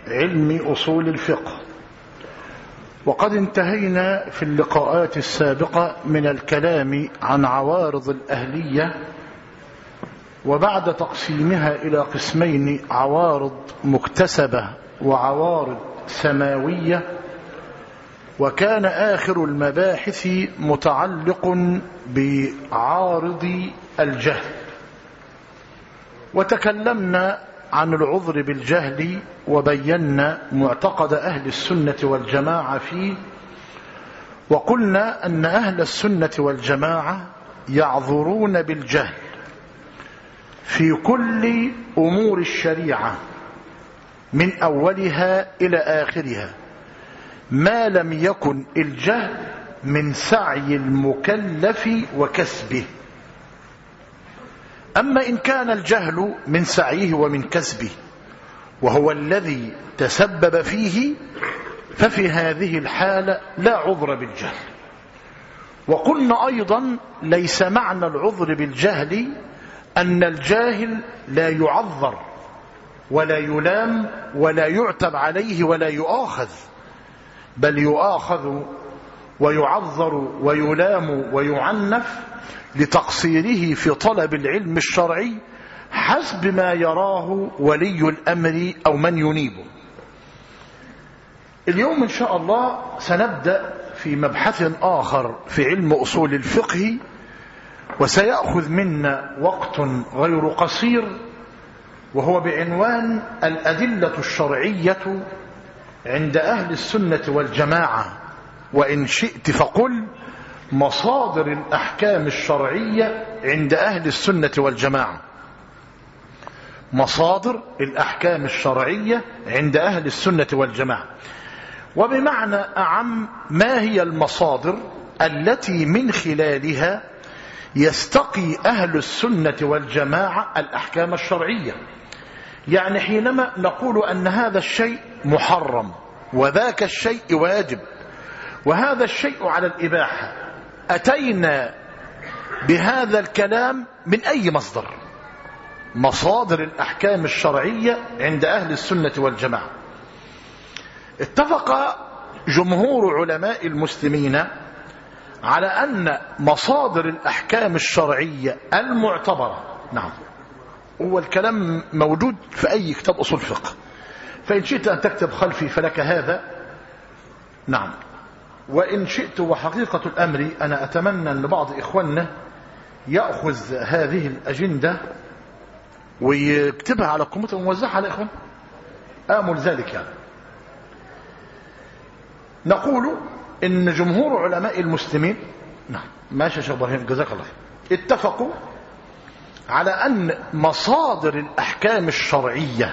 علم أصول الفقه وقد انتهينا في اللقاءات السابقة من الكلام عن عوارض الأهلية وبعد تقسيمها إلى قسمين عوارض مكتسبة وعوارض سماوية وكان آخر المباحث متعلق بعارض الجهل وتكلمنا عن العذر بالجهل وبينا معتقد أهل السنة والجماعة فيه وقلنا أن أهل السنة والجماعة يعذرون بالجهل في كل أمور الشريعة من أولها إلى آخرها ما لم يكن الجهل من سعي المكلف وكسبه أما إن كان الجهل من سعيه ومن كسبه وهو الذي تسبب فيه ففي هذه الحالة لا عذر بالجهل وقلنا أيضا ليس معنى العذر بالجهل أن الجاهل لا يعذر ولا يلام ولا يعتب عليه ولا يؤاخذ بل يؤاخذ ويعذر ويلام ويعنف لتقصيره في طلب العلم الشرعي حسب ما يراه ولي الأمر أو من ينيبه اليوم إن شاء الله سنبدأ في مبحث آخر في علم أصول الفقه وسيأخذ منا وقت غير قصير وهو بعنوان الأدلة الشرعية عند أهل السنة والجماعة وإن شئت فقل مصادر الأحكام الشرعية عند أهل السنة والجماعة مصادر الأحكام الشرعية عند أهل السنة والجماعة وبمعنى أعم ما هي المصادر التي من خلالها يستقي أهل السنة والجماعة الأحكام الشرعية يعني حينما نقول أن هذا الشيء محرم وذاك الشيء واجب وهذا الشيء على الإباحة أتينا بهذا الكلام من أي مصدر مصادر الأحكام الشرعية عند أهل السنة والجماعة اتفق جمهور علماء المسلمين على أن مصادر الأحكام الشرعية المعتبرة نعم هو الكلام موجود في أي كتاب أصول فقه فإن شئت أن تكتب خلفي فلك هذا نعم وإن شئت وحقيقة الأمر أنا أتمنى أن بعض إخواننا يأخذ هذه الأجندة ويكتبها على الكمبيوتر وموزعها على إخوان آمل ذلك يعني نقول إن جمهور علماء المسلمين نعم ماشي يا شيخ إبراهيم جزاك الله اتفقوا على أن مصادر الأحكام الشرعية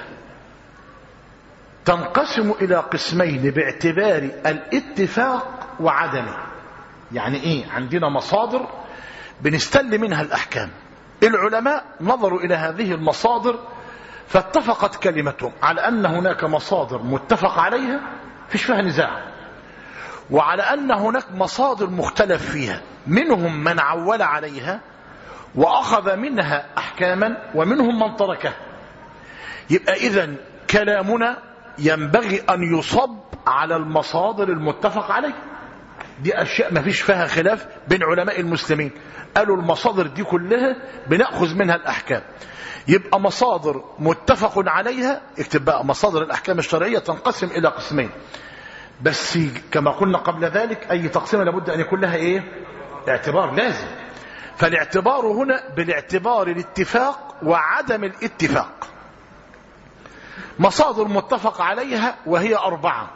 تنقسم إلى قسمين باعتبار الاتفاق وعدمه يعني إيه عندنا مصادر بنستل منها الأحكام العلماء نظروا إلى هذه المصادر فاتفقت كلمتهم على أن هناك مصادر متفق عليها فيش فيها نزاع وعلى أن هناك مصادر مختلف فيها منهم من عول عليها وأخذ منها أحكاما ومنهم من تركها يبقى إذن كلامنا ينبغي أن يصب على المصادر المتفق عليها دي أشياء ما فيش فيها خلاف بين علماء المسلمين قالوا المصادر دي كلها بنأخذ منها الأحكام يبقى مصادر متفق عليها اكتب بقى مصادر الأحكام الشرعية تنقسم إلى قسمين بس كما قلنا قبل ذلك أي تقسيم لابد أن يكون لها إيه اعتبار لازم فالاعتبار هنا بالاعتبار الاتفاق وعدم الاتفاق مصادر متفق عليها وهي أربعة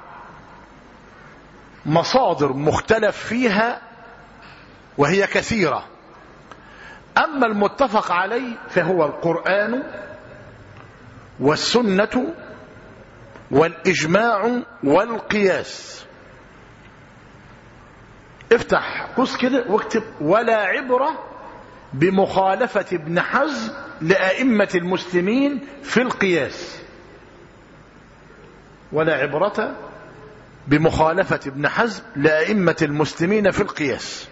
مصادر مختلف فيها وهي كثيرة أما المتفق عليه فهو القرآن والسنة والإجماع والقياس افتح قوس كده واكتب ولا عبرة بمخالفة ابن حزم لأئمة المسلمين في القياس ولا عبرة بمخالفة ابن حزم لأئمة المسلمين في القياس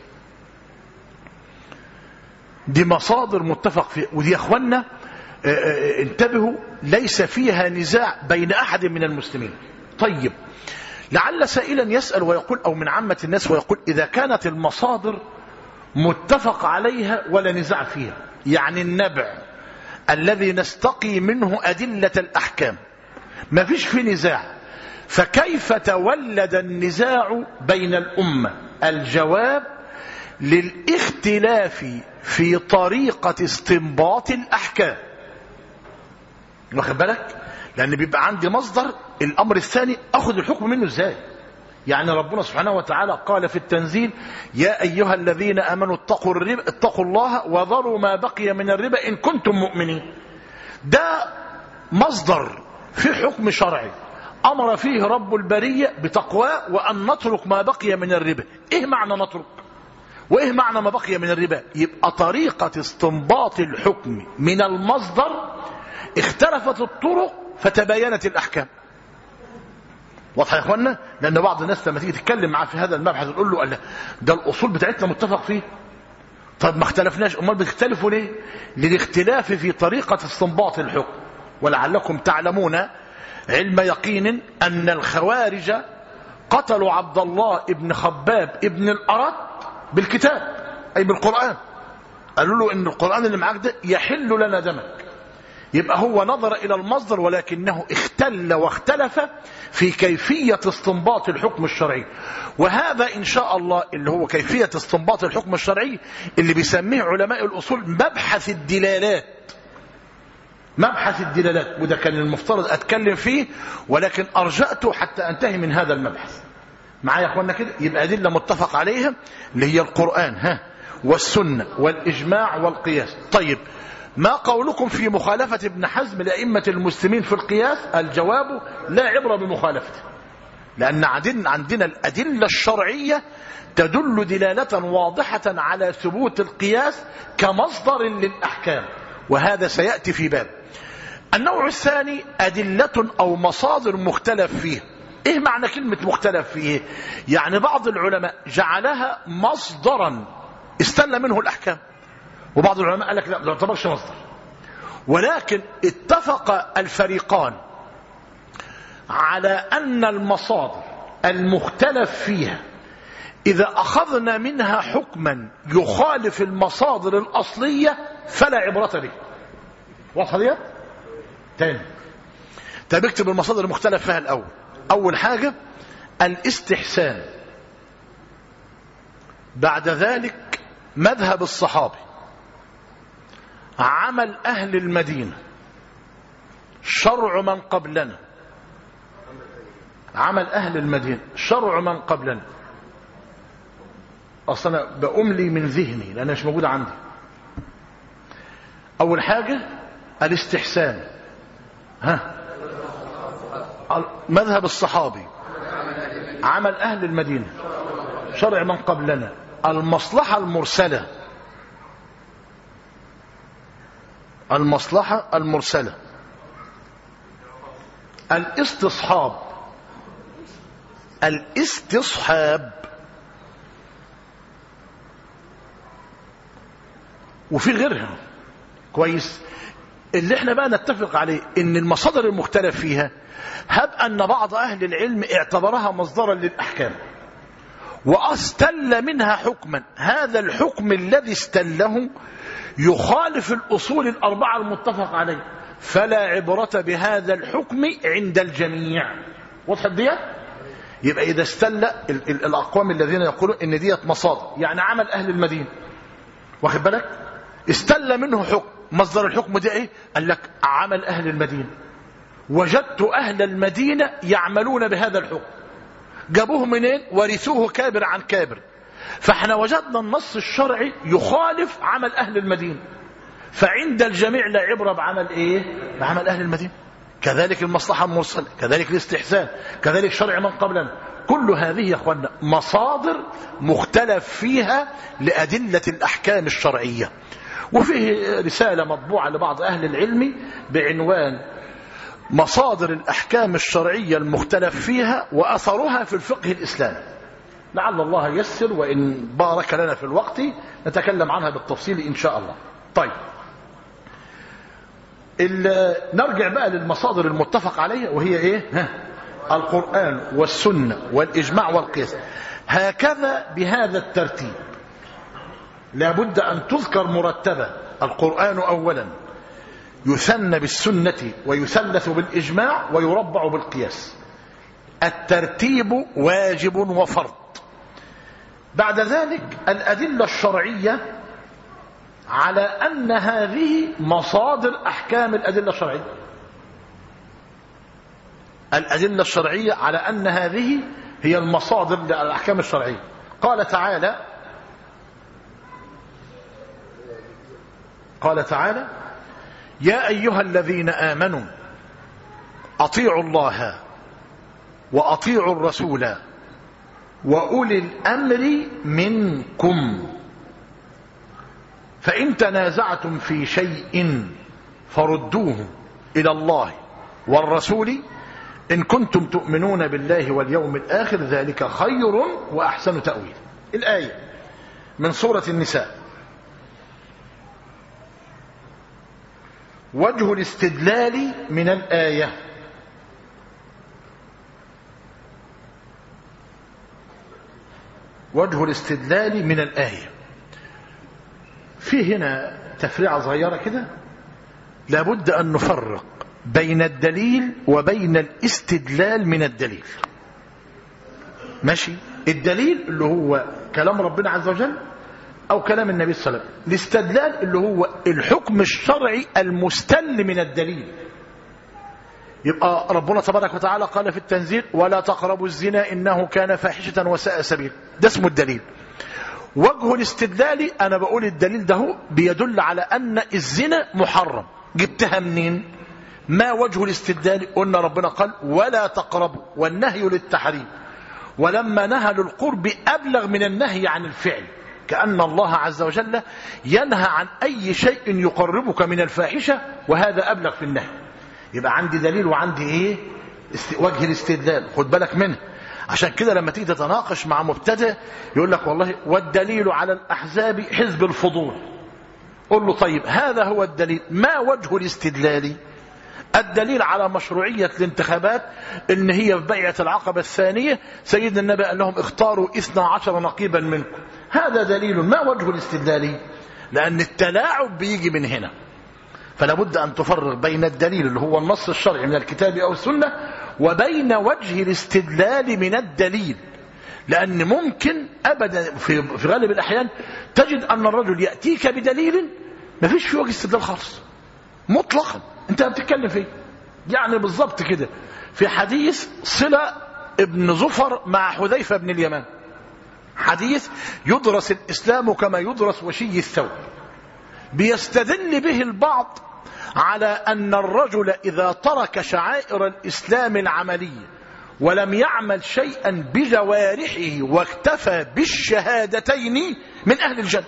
دي مصادر متفق فيها ودي يا اخوانا انتبهوا ليس فيها نزاع بين أحد من المسلمين طيب لعل سائلا يسأل ويقول أو من عامة الناس ويقول إذا كانت المصادر متفق عليها ولا نزاع فيها يعني النبع الذي نستقي منه أدلة الأحكام ما فيش في نزاع فكيف تولد النزاع بين الأمة الجواب للاختلاف في طريقة استنباط الأحكام واخد بالك لأن بيبقى عندي مصدر الأمر الثاني أخذ الحكم منه إزاي يعني ربنا سبحانه وتعالى قال في التنزيل يا أيها الذين أمنوا اتقوا, الربا اتقوا الله وذروا ما بقي من الربا إن كنتم مؤمنين ده مصدر في حكم شرعي أمر فيه رب البرية بتقواه وأن نترك ما بقي من الربا إيه معنى نترك وإيه معنى ما بقي من الربا يبقى طريقة استنباط الحكم من المصدر اختلفت الطرق فتباينت الأحكام واضح يا اخوانا لان بعض الناس لما تيجي تتكلم معاه في هذا المبحث تقول له الله ده الاصول بتاعتنا متفق فيه طب ما اختلفناش امال بتختلفوا ليه للاختلاف في طريقه استنباط الحكم ولعلكم تعلمون علم يقين ان الخوارج قتلوا عبد الله ابن خباب ابن الارت بالكتاب اي بالقران قالوا له ان القران اللي معاك ده يحل لنا دمك يبقى هو نظر إلى المصدر ولكنه اختل واختلف في كيفية استنباط الحكم الشرعي وهذا إن شاء الله اللي هو كيفية استنباط الحكم الشرعي اللي بيسميه علماء الأصول مبحث الدلالات مبحث الدلالات وده كان المفترض أتكلم فيه ولكن أرجأته حتى أنتهي من هذا المبحث معايا يا أخوانا كده يبقى أدلة متفق عليها اللي هي القرآن ها والسنة والإجماع والقياس طيب ما قولكم في مخالفة ابن حزم لأئمة المسلمين في القياس الجواب لا عبرة بمخالفته لأن عندنا الأدلة الشرعية تدل دلالة واضحة على ثبوت القياس كمصدر للأحكام وهذا سيأتي في باب النوع الثاني أدلة أو مصادر مختلف فيه إيه معنى كلمة مختلف فيه يعني بعض العلماء جعلها مصدرا استل منه الأحكام وبعض العلماء قال لك لا ما يعتبرش مصدر ولكن اتفق الفريقان على أن المصادر المختلف فيها إذا أخذنا منها حكما يخالف المصادر الأصلية فلا عبرة به واضحة ديت؟ تاني طب اكتب المصادر المختلف فيها الأول أول حاجة الاستحسان بعد ذلك مذهب الصحابي عمل أهل المدينة شرع من قبلنا عمل أهل المدينة شرع من قبلنا أصلا بأملي من ذهني لأنها مش موجودة عندي أول حاجة الاستحسان ها مذهب الصحابي عمل أهل المدينة شرع من قبلنا المصلحة المرسلة المصلحة المرسلة الاستصحاب الاستصحاب وفي غيرها كويس اللي احنا بقى نتفق عليه ان المصادر المختلف فيها هب ان بعض اهل العلم اعتبرها مصدرا للاحكام واستل منها حكما هذا الحكم الذي استله يخالف الأصول الأربعة المتفق عليه فلا عبرة بهذا الحكم عند الجميع وضحت ديت يبقى إذا استل الأقوام الذين يقولون إن ديت مصادر يعني عمل أهل المدينة واخد بالك استل منه حكم مصدر الحكم ده إيه قال لك عمل أهل المدينة وجدت أهل المدينة يعملون بهذا الحكم جابوه منين ورثوه كابر عن كابر فاحنا وجدنا النص الشرعي يخالف عمل أهل المدينة فعند الجميع لا عبرة بعمل إيه بعمل أهل المدينة كذلك المصلحة المرسلة كذلك الاستحسان كذلك شرع من قبلنا كل هذه يا أخوانا مصادر مختلف فيها لأدلة الأحكام الشرعية وفيه رسالة مطبوعة لبعض أهل العلم بعنوان مصادر الأحكام الشرعية المختلف فيها وأثرها في الفقه الإسلامي لعل الله يسر وإن بارك لنا في الوقت نتكلم عنها بالتفصيل إن شاء الله طيب نرجع بقى للمصادر المتفق عليها وهي ايه ها القرآن والسنة والإجماع والقياس هكذا بهذا الترتيب لابد أن تذكر مرتبة القرآن أولا يثنى بالسنة ويثلث بالإجماع ويربع بالقياس الترتيب واجب وفرض بعد ذلك الأدلة الشرعية على أن هذه مصادر أحكام الأدلة الشرعية الأدلة الشرعية على أن هذه هي المصادر للأحكام الشرعية قال تعالى قال تعالى يا أيها الذين آمنوا أطيعوا الله وأطيعوا الرسول وأولي الأمر منكم فإن تنازعتم في شيء فردوه إلى الله والرسول إن كنتم تؤمنون بالله واليوم الآخر ذلك خير وأحسن تأويل الآية من سورة النساء وجه الاستدلال من الآية وجه الاستدلال من الآية في هنا تفريعة صغيرة كده لابد أن نفرق بين الدليل وبين الاستدلال من الدليل ماشي الدليل اللي هو كلام ربنا عز وجل أو كلام النبي صلى الله عليه وسلم الاستدلال اللي هو الحكم الشرعي المستل من الدليل يبقى ربنا تبارك وتعالى قال في التنزيل ولا تقربوا الزنا إنه كان فاحشة وساء سبيل ده اسمه الدليل وجه الاستدلال أنا بقول الدليل ده بيدل على أن الزنا محرم جبتها منين ما وجه الاستدلال قلنا ربنا قال ولا تقربوا والنهي للتحريم ولما نهى للقرب أبلغ من النهي عن الفعل كأن الله عز وجل ينهى عن أي شيء يقربك من الفاحشة وهذا أبلغ في النهي يبقى عندي دليل وعندي إيه وجه الاستدلال خد بالك منه عشان كده لما تيجي تتناقش مع مبتدئ يقول لك والله والدليل على الأحزاب حزب الفضول قل له طيب هذا هو الدليل ما وجه الاستدلال الدليل على مشروعية الانتخابات ان هي في بيعة العقبة الثانية سيدنا النبي قال لهم اختاروا اثنا عشر نقيبا منكم هذا دليل ما وجه الاستدلال لأن التلاعب بيجي من هنا فلا بد أن تفرق بين الدليل اللي هو النص الشرعي من الكتاب أو السنة وبين وجه الاستدلال من الدليل لأن ممكن أبدا في, في غالب الأحيان تجد أن الرجل يأتيك بدليل ما فيش فيه وجه استدلال خالص مطلقا انت بتتكلم فيه يعني بالضبط كده في حديث صلة ابن زفر مع حذيفة بن اليمان حديث يدرس الإسلام كما يدرس وشي الثوب بيستدل به البعض على أن الرجل إذا ترك شعائر الإسلام العملية ولم يعمل شيئا بجوارحه واكتفى بالشهادتين من أهل الجنة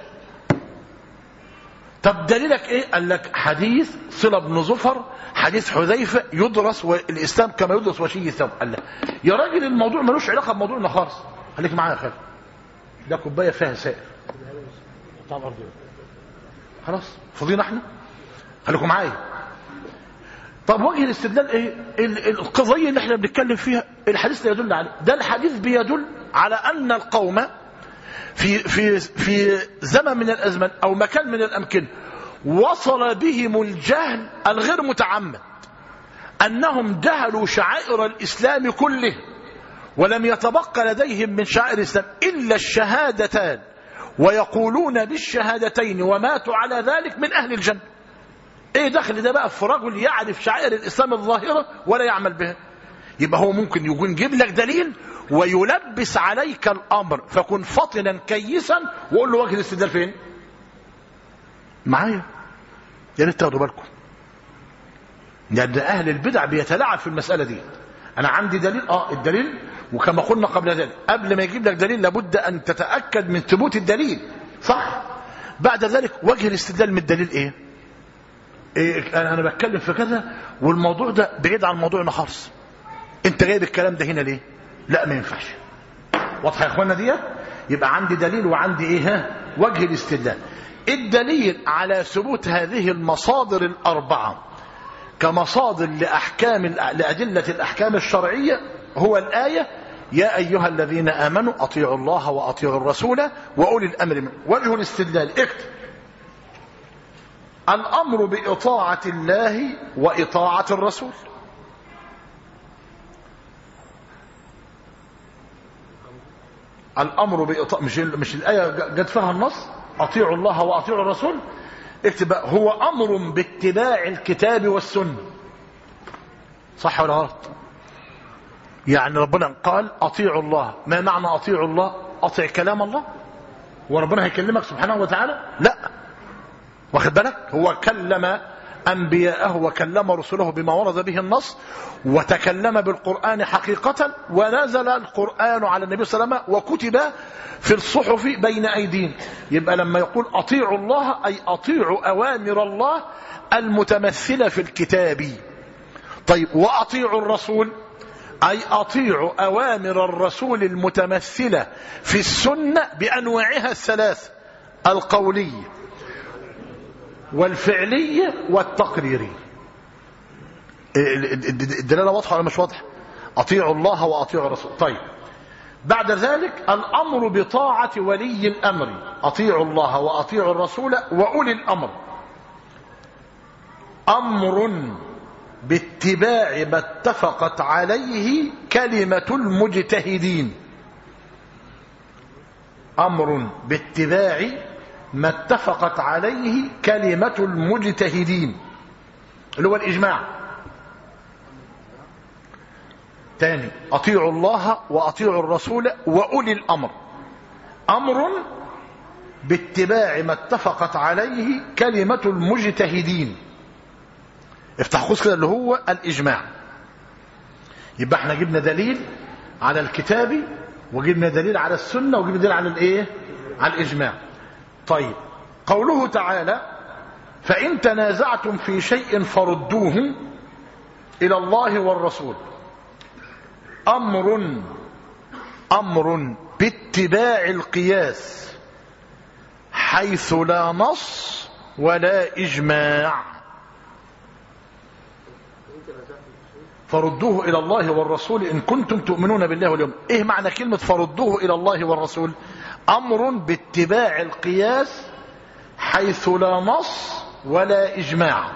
طب دليلك ايه قال لك حديث صلة بن زفر حديث حذيفة يدرس الإسلام كما يدرس وشي الثوب قال له يا راجل الموضوع ملوش علاقة بموضوعنا خالص خليك معايا يا خالد ده كوباية فيها سائل خلاص فاضيين احنا خليكم معايا طب وجه الاستدلال ايه القضية اللي احنا بنتكلم فيها الحديث لا يدل عليه ده الحديث بيدل على أن القوم في في في زمن من الازمان او مكان من الامكنه وصل بهم الجهل الغير متعمد انهم جهلوا شعائر الاسلام كله ولم يتبقى لديهم من شعائر الاسلام الا الشهادتان ويقولون بالشهادتين وماتوا على ذلك من اهل الجنه ايه دخل ده بقى في رجل يعرف شعائر الاسلام الظاهره ولا يعمل بها يبقى هو ممكن يكون يجيب لك دليل ويلبس عليك الامر فكن فطنا كيسا وقول له وجه الاستدلال فين معايا يا ريت تاخدوا بالكم لان اهل البدع بيتلاعب في المساله دي انا عندي دليل اه الدليل وكما قلنا قبل ذلك قبل ما يجيب لك دليل لابد ان تتاكد من ثبوت الدليل صح بعد ذلك وجه الاستدلال من الدليل ايه, إيه انا بتكلم في كذا والموضوع ده بعيد عن موضوعنا خالص انت جايب الكلام ده هنا ليه لا ما ينفعش واضحه يا اخوانا ديت يبقى عندي دليل وعندي ايه ها وجه الاستدلال الدليل على ثبوت هذه المصادر الاربعه كمصادر لأحكام لأدلة الأحكام الشرعية هو الآية يا أيها الذين آمنوا أطيعوا الله وأطيعوا الرسول وأولي الأمر منه وجه الاستدلال اكتب الأمر بإطاعة الله وإطاعة الرسول الأمر بإطاعة مش, مش الآية جت فيها النص أطيعوا الله وأطيعوا الرسول اكتب هو أمر باتباع الكتاب والسنة صح ولا غلط يعني ربنا قال أطيعوا الله ما معنى أطيعوا الله أطيع كلام الله وربنا هيكلمك سبحانه وتعالى لا واخد بالك هو كلم أنبياءه وكلم رسله بما ورد به النص وتكلم بالقرآن حقيقة ونزل القرآن على النبي صلى الله عليه وسلم وكتب في الصحف بين أيدينا يبقى لما يقول أطيعوا الله أي أطيعوا أوامر الله المتمثلة في الكتاب طيب وأطيعوا الرسول أي أطيعوا أوامر الرسول المتمثلة في السنة بأنواعها الثلاث القولية والفعلية والتقريرية الدلالة واضحة ولا مش واضحة أطيعوا الله وأطيعوا الرسول طيب بعد ذلك الأمر بطاعة ولي الأمر أطيعوا الله وأطيعوا الرسول وأولي الأمر أمر باتباع ما اتفقت عليه كلمة المجتهدين أمر باتباع ما اتفقت عليه كلمة المجتهدين اللي هو الإجماع تاني أطيعوا الله وأطيعوا الرسول وأولي الأمر أمر باتباع ما اتفقت عليه كلمة المجتهدين افتح قوس كده اللي هو الإجماع يبقى احنا جبنا دليل على الكتاب وجبنا دليل على السنة وجبنا دليل على الايه على الإجماع طيب قوله تعالى فإن تنازعتم في شيء فردوه إلى الله والرسول أمر أمر باتباع القياس حيث لا نص ولا إجماع فردوه إلى الله والرسول إن كنتم تؤمنون بالله واليوم إيه معنى كلمة فردوه إلى الله والرسول أمر باتباع القياس حيث لا نص ولا إجماع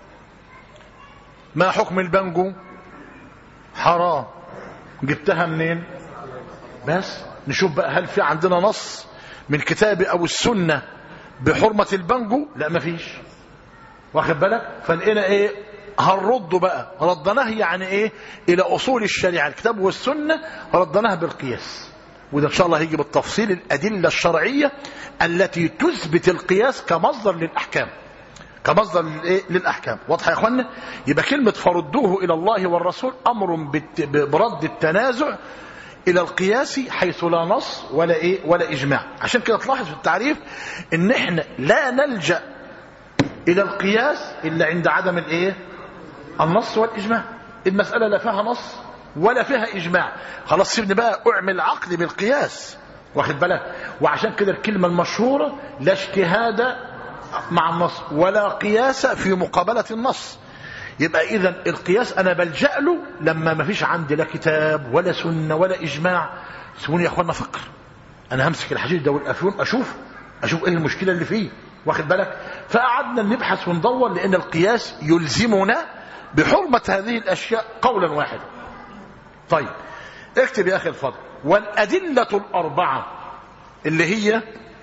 ما حكم البنجو حرام جبتها منين بس نشوف بقى هل في عندنا نص من الكتاب أو السنة بحرمة البنجو لا مفيش واخد بالك فلقينا ايه هنرده بقى ردناه يعني ايه الى اصول الشريعه الكتاب والسنه ردناه بالقياس وده ان شاء الله هيجي بالتفصيل الادله الشرعيه التي تثبت القياس كمصدر للاحكام كمصدر للايه للاحكام واضحه يا اخوانا يبقى كلمه فردوه الى الله والرسول امر برد التنازع الى القياس حيث لا نص ولا ايه ولا اجماع عشان كده تلاحظ في التعريف ان احنا لا نلجا الى القياس الا عند عدم الايه النص والاجماع المساله لا فيها نص ولا فيها اجماع خلاص سيبني بقى اعمل عقد بالقياس واخد بالك وعشان كده الكلمه المشهوره لا اجتهاد مع النص ولا قياس في مقابله النص يبقى اذا القياس انا بلجا له لما ما فيش عندي لا كتاب ولا سنه ولا اجماع سيبوني يا اخوانا افكر انا همسك الحديث ده والافيون اشوف اشوف ايه المشكله اللي فيه واخد بالك فقعدنا نبحث وندور لان القياس يلزمنا بحرمه هذه الاشياء قولا واحدا طيب اكتب يا اخي الفضل والادله الاربعه اللي هي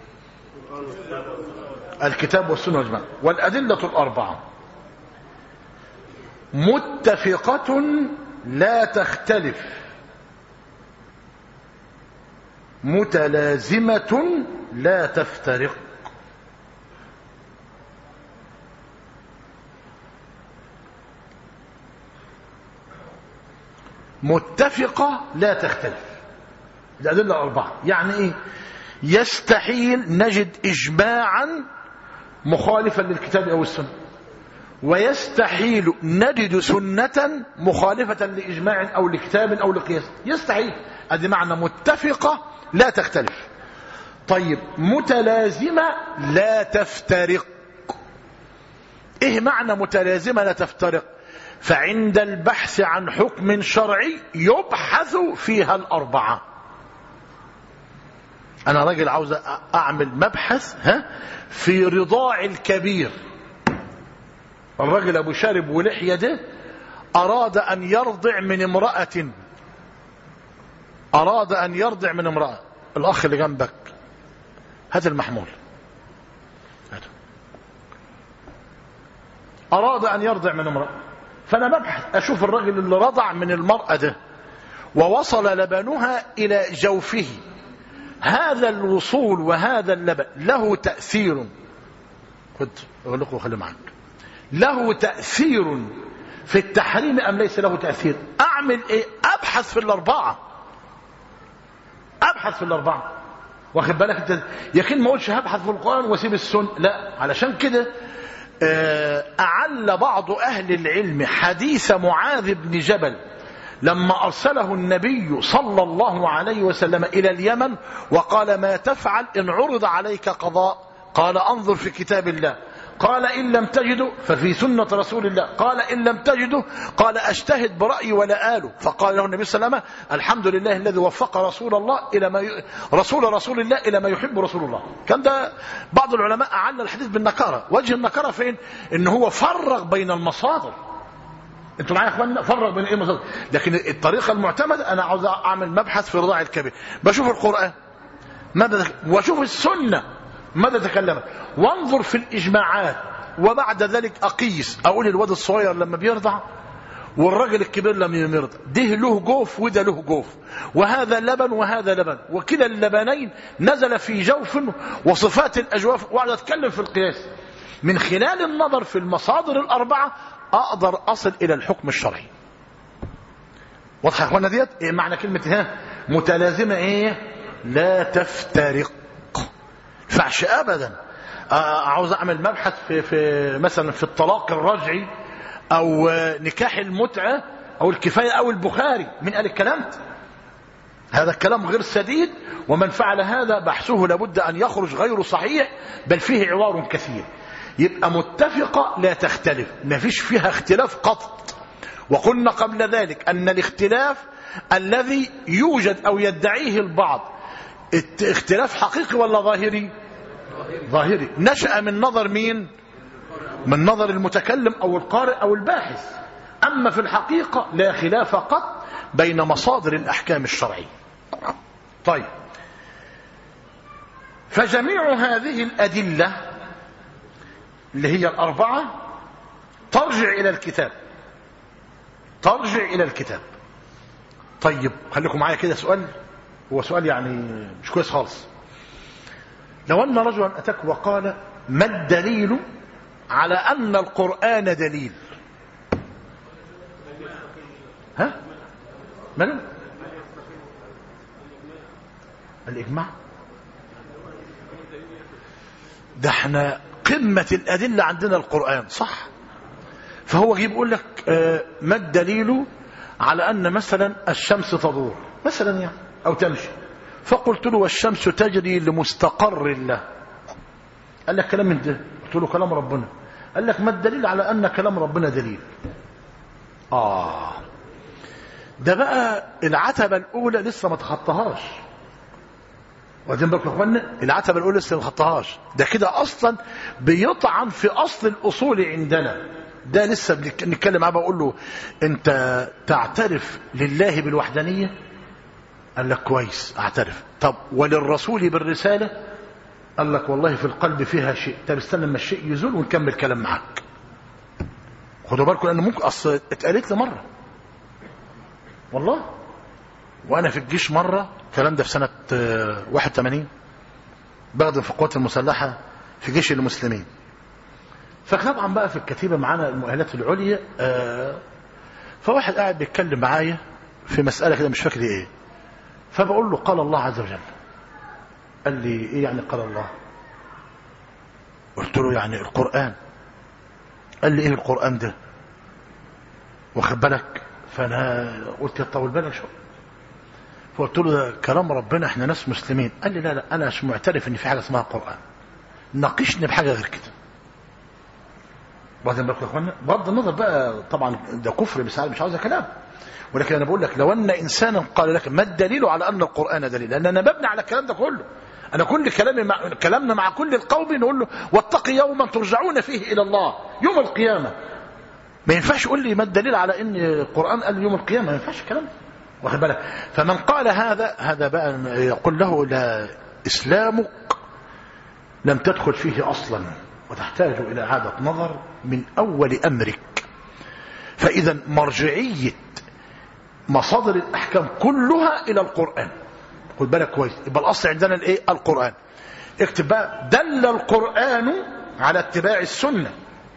الكتاب والسنه والاجماع والادله الاربعه متفقه لا تختلف متلازمه لا تفترق متفقة لا تختلف الأدلة الأربعة يعني إيه يستحيل نجد إجماعا مخالفا للكتاب أو السنة ويستحيل نجد سنة مخالفة لإجماع أو لكتاب أو لقياس يستحيل هذه معنى متفقة لا تختلف طيب متلازمة لا تفترق ايه معنى متلازمة لا تفترق فعند البحث عن حكم شرعي يبحث فيها الأربعة أنا راجل عاوز أعمل مبحث ها في رضاع الكبير الراجل أبو شارب ولحية ده أراد أن يرضع من امرأة أراد أن يرضع من امرأة الأخ اللي جنبك هات المحمول هات. أراد أن يرضع من امرأة فأنا ببحث أشوف الراجل اللي رضع من المرأة ده ووصل لبنها إلى جوفه هذا الوصول وهذا اللبن له تأثير خد أقول لكم خلي معاك له تأثير في التحريم أم ليس له تأثير أعمل إيه أبحث في الأربعة أبحث في الأربعة واخد بالك انت يمكن ما اقولش هبحث في القرآن واسيب السنة لا علشان كده أعل بعض أهل العلم حديث معاذ بن جبل لما أرسله النبي صلى الله عليه وسلم إلى اليمن وقال ما تفعل إن عرض عليك قضاء قال أنظر في كتاب الله قال إن لم تجدوا ففي سنة رسول الله قال إن لم تجدوا قال أجتهد برأيي ولا آله فقال له النبي صلى الله عليه وسلم الحمد لله الذي وفق رسول الله إلى ما ي... رسول رسول الله إلى ما يحب رسول الله كان ده بعض العلماء أعل الحديث بالنكارة وجه النكارة فين إن هو فرق بين المصادر انتوا معايا يا اخوانا فرق بين ايه المصادر لكن الطريقه المعتمده انا عاوز اعمل مبحث في رضاع الكبير بشوف القران ماذا واشوف السنه ماذا تكلمت وانظر في الإجماعات وبعد ذلك أقيس أقول الواد الصغير لما بيرضع والراجل الكبير لما يرضع ده له جوف وده له جوف وهذا لبن وهذا لبن وكلا اللبنين نزل في جوف وصفات الأجواف وأقعد أتكلم في القياس من خلال النظر في المصادر الأربعة أقدر أصل إلى الحكم الشرعي واضحة يا أخوانا ديت إيه معنى كلمة ها متلازمة إيه لا تفترق ينفعش ابدا عاوز اعمل مبحث في, في مثلا في الطلاق الرجعي او نكاح المتعه او الكفايه او البخاري من قال الكلام ده هذا الكلام غير سديد ومن فعل هذا بحثه لابد ان يخرج غير صحيح بل فيه عوار كثير يبقى متفقه لا تختلف ما فيش فيها اختلاف قط وقلنا قبل ذلك ان الاختلاف الذي يوجد او يدعيه البعض اختلاف حقيقي ولا ظاهري ظاهري نشأ من نظر مين من نظر المتكلم أو القارئ أو الباحث أما في الحقيقة لا خلاف قط بين مصادر الأحكام الشرعية طيب فجميع هذه الأدلة اللي هي الأربعة ترجع إلى الكتاب ترجع إلى الكتاب طيب خليكم معايا كده سؤال هو سؤال يعني مش كويس خالص لو أن رجلا أتاك وقال ما الدليل على أن القرآن دليل ها من الإجماع ده احنا قمة الأدلة عندنا القرآن صح فهو يجيب يقول لك آه ما الدليل على أن مثلا الشمس تدور مثلا يعني أو تمشي فقلت له والشمس تجري لمستقر الله قال لك كلام من ده قلت له كلام ربنا قال لك ما الدليل على أن كلام ربنا دليل آه ده بقى العتبة الأولى لسه ما تخطاهاش واخدين بالكم يا اخوانا العتبة الأولى لسه ما تخطاهاش ده كده أصلا بيطعن في أصل الأصول عندنا ده لسه بنتكلم معاه بقول له أنت تعترف لله بالوحدانية قال لك كويس اعترف طب وللرسول بالرسالة قال لك والله في القلب فيها شيء طب استنى لما الشيء يزول ونكمل كلام معاك خدوا بالكم لان ممكن اصل اتقالت لي مره والله وانا في الجيش مره الكلام ده في سنه 81 بخدم في القوات المسلحه في جيش المسلمين فطبعا بقى في الكتيبه معانا المؤهلات العليا فواحد قاعد بيتكلم معايا في مساله كده مش فاكر ايه فبقول له قال الله عز وجل قال لي ايه يعني قال الله قلت له يعني القرآن قال لي ايه القرآن ده واخد بالك فانا قلت طول بالك شو فقلت له ده كلام ربنا احنا ناس مسلمين قال لي لا لا انا مش معترف ان في حاجه اسمها قرآن ناقشني بحاجه غير كده واخدين بالكم يا اخوانا بغض النظر بقى طبعا ده كفر بس مش عاوز كلام ولكن انا بقول لك لو ان انسانا قال لك ما الدليل على ان القران دليل لان انا مبني على الكلام ده كله انا كل كلامي مع كلامنا مع كل القوم نقول له واتق يوما ترجعون فيه الى الله يوم القيامه ما ينفعش يقول لي ما الدليل على ان القران قال يوم القيامه ما ينفعش الكلام ده واخد بالك فمن قال هذا هذا بقى يقول له لا اسلامك لم تدخل فيه اصلا وتحتاج الى اعاده نظر من اول امرك فاذا مرجعيه مصادر الاحكام كلها الى القران خد بالك كويس يبقى الاصل عندنا الايه القران اكتب بقى دل القران على اتباع السنه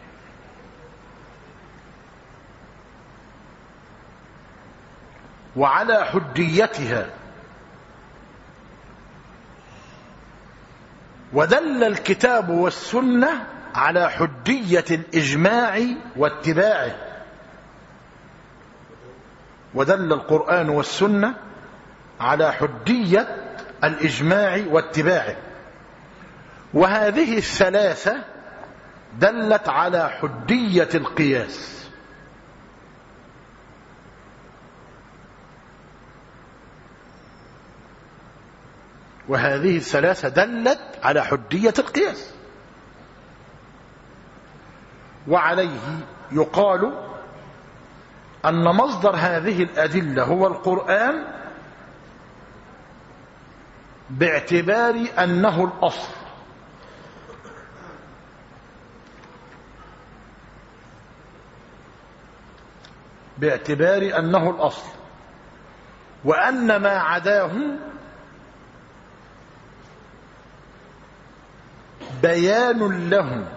وعلى حجيتها ودل الكتاب والسنه على حجيه الاجماع واتباعه ودل القران والسنه على حجيه الاجماع واتباعه وهذه الثلاثه دلت على حجيه القياس وهذه الثلاثة دلت على حجية القياس وعليه يقال أن مصدر هذه الأدلة هو القرآن باعتبار أنه الأصل باعتبار أنه الأصل وأن ما عداه بيان له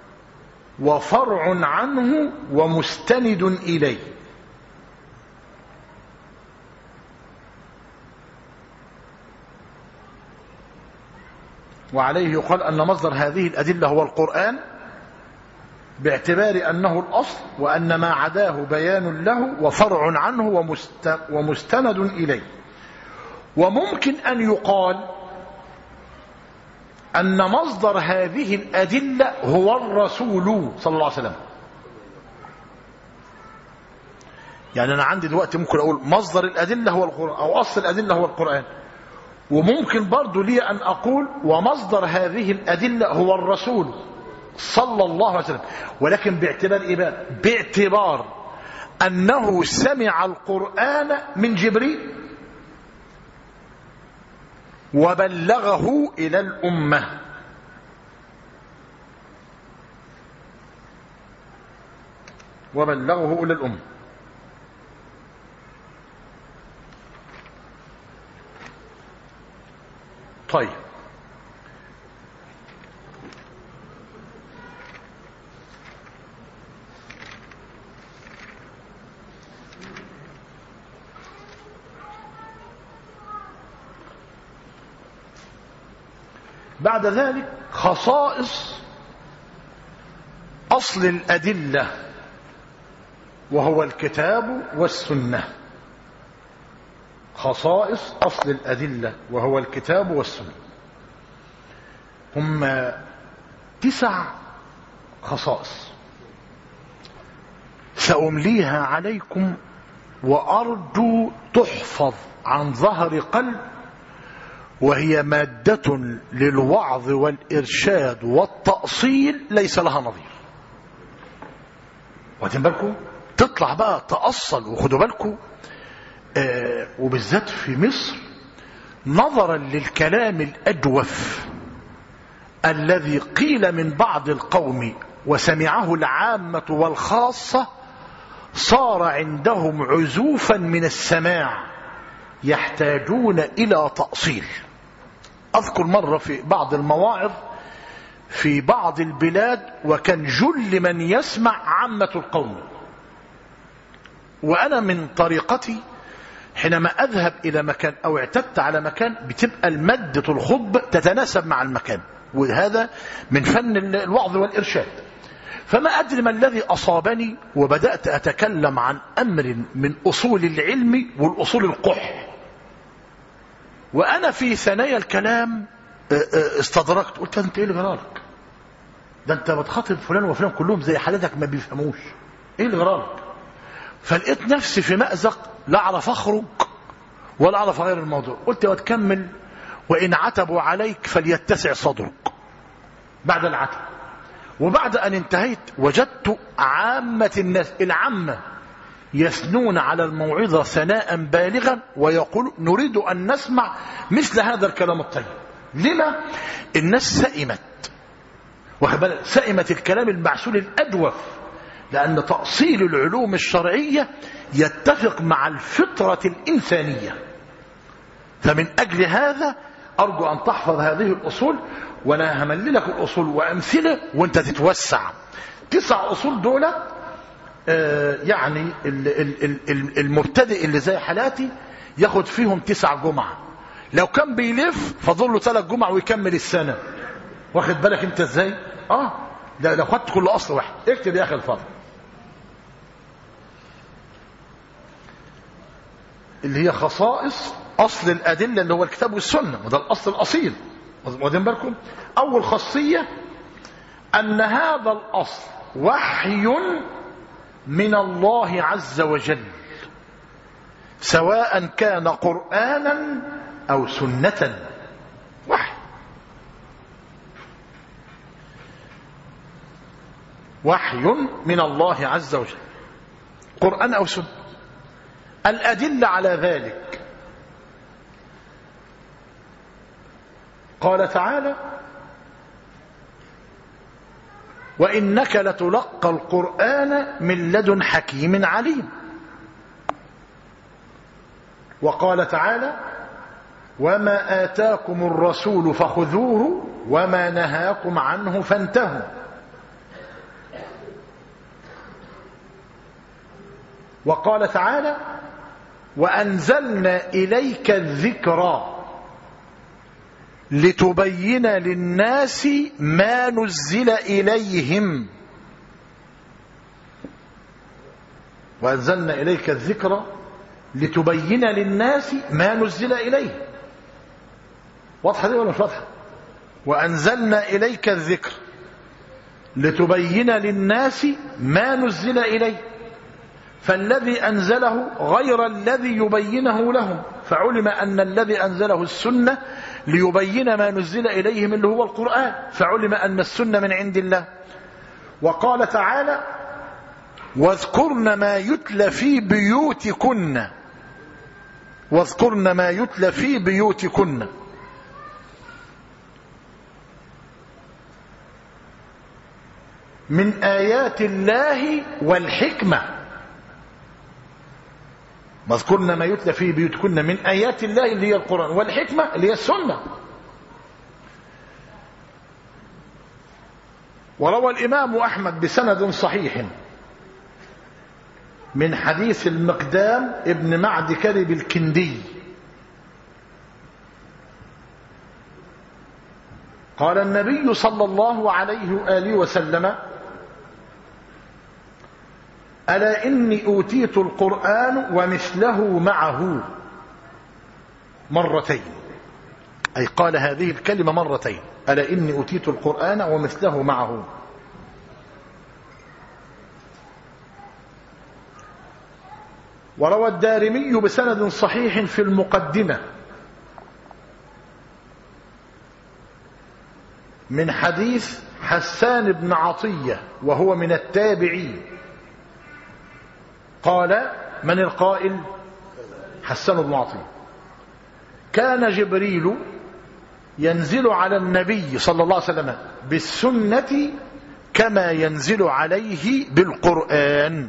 وفرع عنه ومستند إليه وعليه يقال أن مصدر هذه الأدلة هو القرآن باعتبار أنه الأصل وأن ما عداه بيان له وفرع عنه ومست ومستند إليه وممكن أن يقال أن مصدر هذه الأدلة هو الرسول صلى الله عليه وسلم يعني أنا عندي دلوقتي ممكن أقول مصدر الأدلة هو القرآن أو أصل الأدلة هو القرآن وممكن برضو لي أن أقول ومصدر هذه الأدلة هو الرسول صلى الله عليه وسلم ولكن باعتبار إيه بقى؟ باعتبار أنه سمع القرآن من جبريل وبلغه إلى الأمة وبلغه إلى الأمة طيب بعد ذلك خصائص أصل الأدلة وهو الكتاب والسنة خصائص أصل الأدلة وهو الكتاب والسنة هم تسع خصائص سأمليها عليكم وأرجو تحفظ عن ظهر قلب وهي مادة للوعظ والإرشاد والتأصيل ليس لها نظير واخدين بالكم تطلع بقى تأصل وخدوا بالكم آه وبالذات في مصر نظرا للكلام الأجوف الذي قيل من بعض القوم وسمعه العامة والخاصة صار عندهم عزوفا من السماع يحتاجون إلى تأصيل أذكر مرة في بعض المواعظ في بعض البلاد وكان جل من يسمع عامة القوم وأنا من طريقتي حينما أذهب إلى مكان أو اعتدت على مكان بتبقى المادة الخطبة تتناسب مع المكان وهذا من فن الوعظ والإرشاد فما أدري ما الذي أصابني وبدأت أتكلم عن أمر من أصول العلم والأصول القح وأنا في ثنايا الكلام استدركت قلت أنت إيه اللي جرالك ده انت بتخاطب فلان وفلان كلهم زي حالتك ما بيفهموش ايه اللي غرالك فلقيت نفسي في مأزق لا اعرف اخرج ولا اعرف اغير الموضوع قلت وتكمل وان عتبوا عليك فليتسع صدرك بعد العتب وبعد ان انتهيت وجدت عامة الناس العامة يثنون على الموعظة ثناء بالغا ويقول نريد أن نسمع مثل هذا الكلام الطيب لما الناس سئمت سئمت الكلام المعسول الأدوف لأن تأصيل العلوم الشرعية يتفق مع الفطرة الإنسانية فمن أجل هذا أرجو أن تحفظ هذه الأصول وأنا هملي لك الأصول وأمثلة وأنت تتوسع تسع أصول دولة آه يعني المبتدئ اللي زي حالاتي ياخد فيهم تسع جمعة لو كان بيلف فضل له ثلاث جمع ويكمل السنة واخد بالك انت ازاي اه ده لو خدت كل اصل واحد اكتب يا اخي الفضل اللي هي خصائص اصل الادله اللي هو الكتاب والسنه وده الاصل الاصيل واخدين بالكم اول خاصيه ان هذا الاصل وحي من الله عز وجل سواء كان قرانا او سنه وحي وحي من الله عز وجل قرآن أو سنة الأدلة على ذلك قال تعالى وإنك لتلقى القرآن من لدن حكيم عليم وقال تعالى وما آتاكم الرسول فخذوه وما نهاكم عنه فانتهوا وقال تعالى وأنزلنا إليك الذكرى لتبين للناس ما نزل إليهم وأنزلنا إليك الذكرى لتبين للناس ما نزل إليه واضحة دي ولا مش واضحة وأنزلنا إليك الذكر لتبين للناس ما نزل إليه فالذي أنزله غير الذي يبينه لهم فعلم أن الذي أنزله السنة ليبين ما نزل إليهم اللي هو القرآن فعلم أن السنة من عند الله وقال تعالى واذكرن ما يتلى في بيوتكن واذكرن ما يتلى في بيوتكن من آيات الله والحكمة واذكرن ما يتلى في بيوتكن من آيات الله اللي هي القرآن والحكمة اللي هي السنة وروى الإمام أحمد بسند صحيح من حديث المقدام ابن معد كرب الكندي قال النبي صلى الله عليه وآله وسلم ألا إني أوتيت القرآن ومثله معه مرتين أي قال هذه الكلمة مرتين ألا إني أوتيت القرآن ومثله معه وروى الدارمي بسند صحيح في المقدمة من حديث حسان بن عطية وهو من التابعين قال من القائل حسان بن عطية كان جبريل ينزل على النبي صلى الله عليه وسلم بالسنة كما ينزل عليه بالقرآن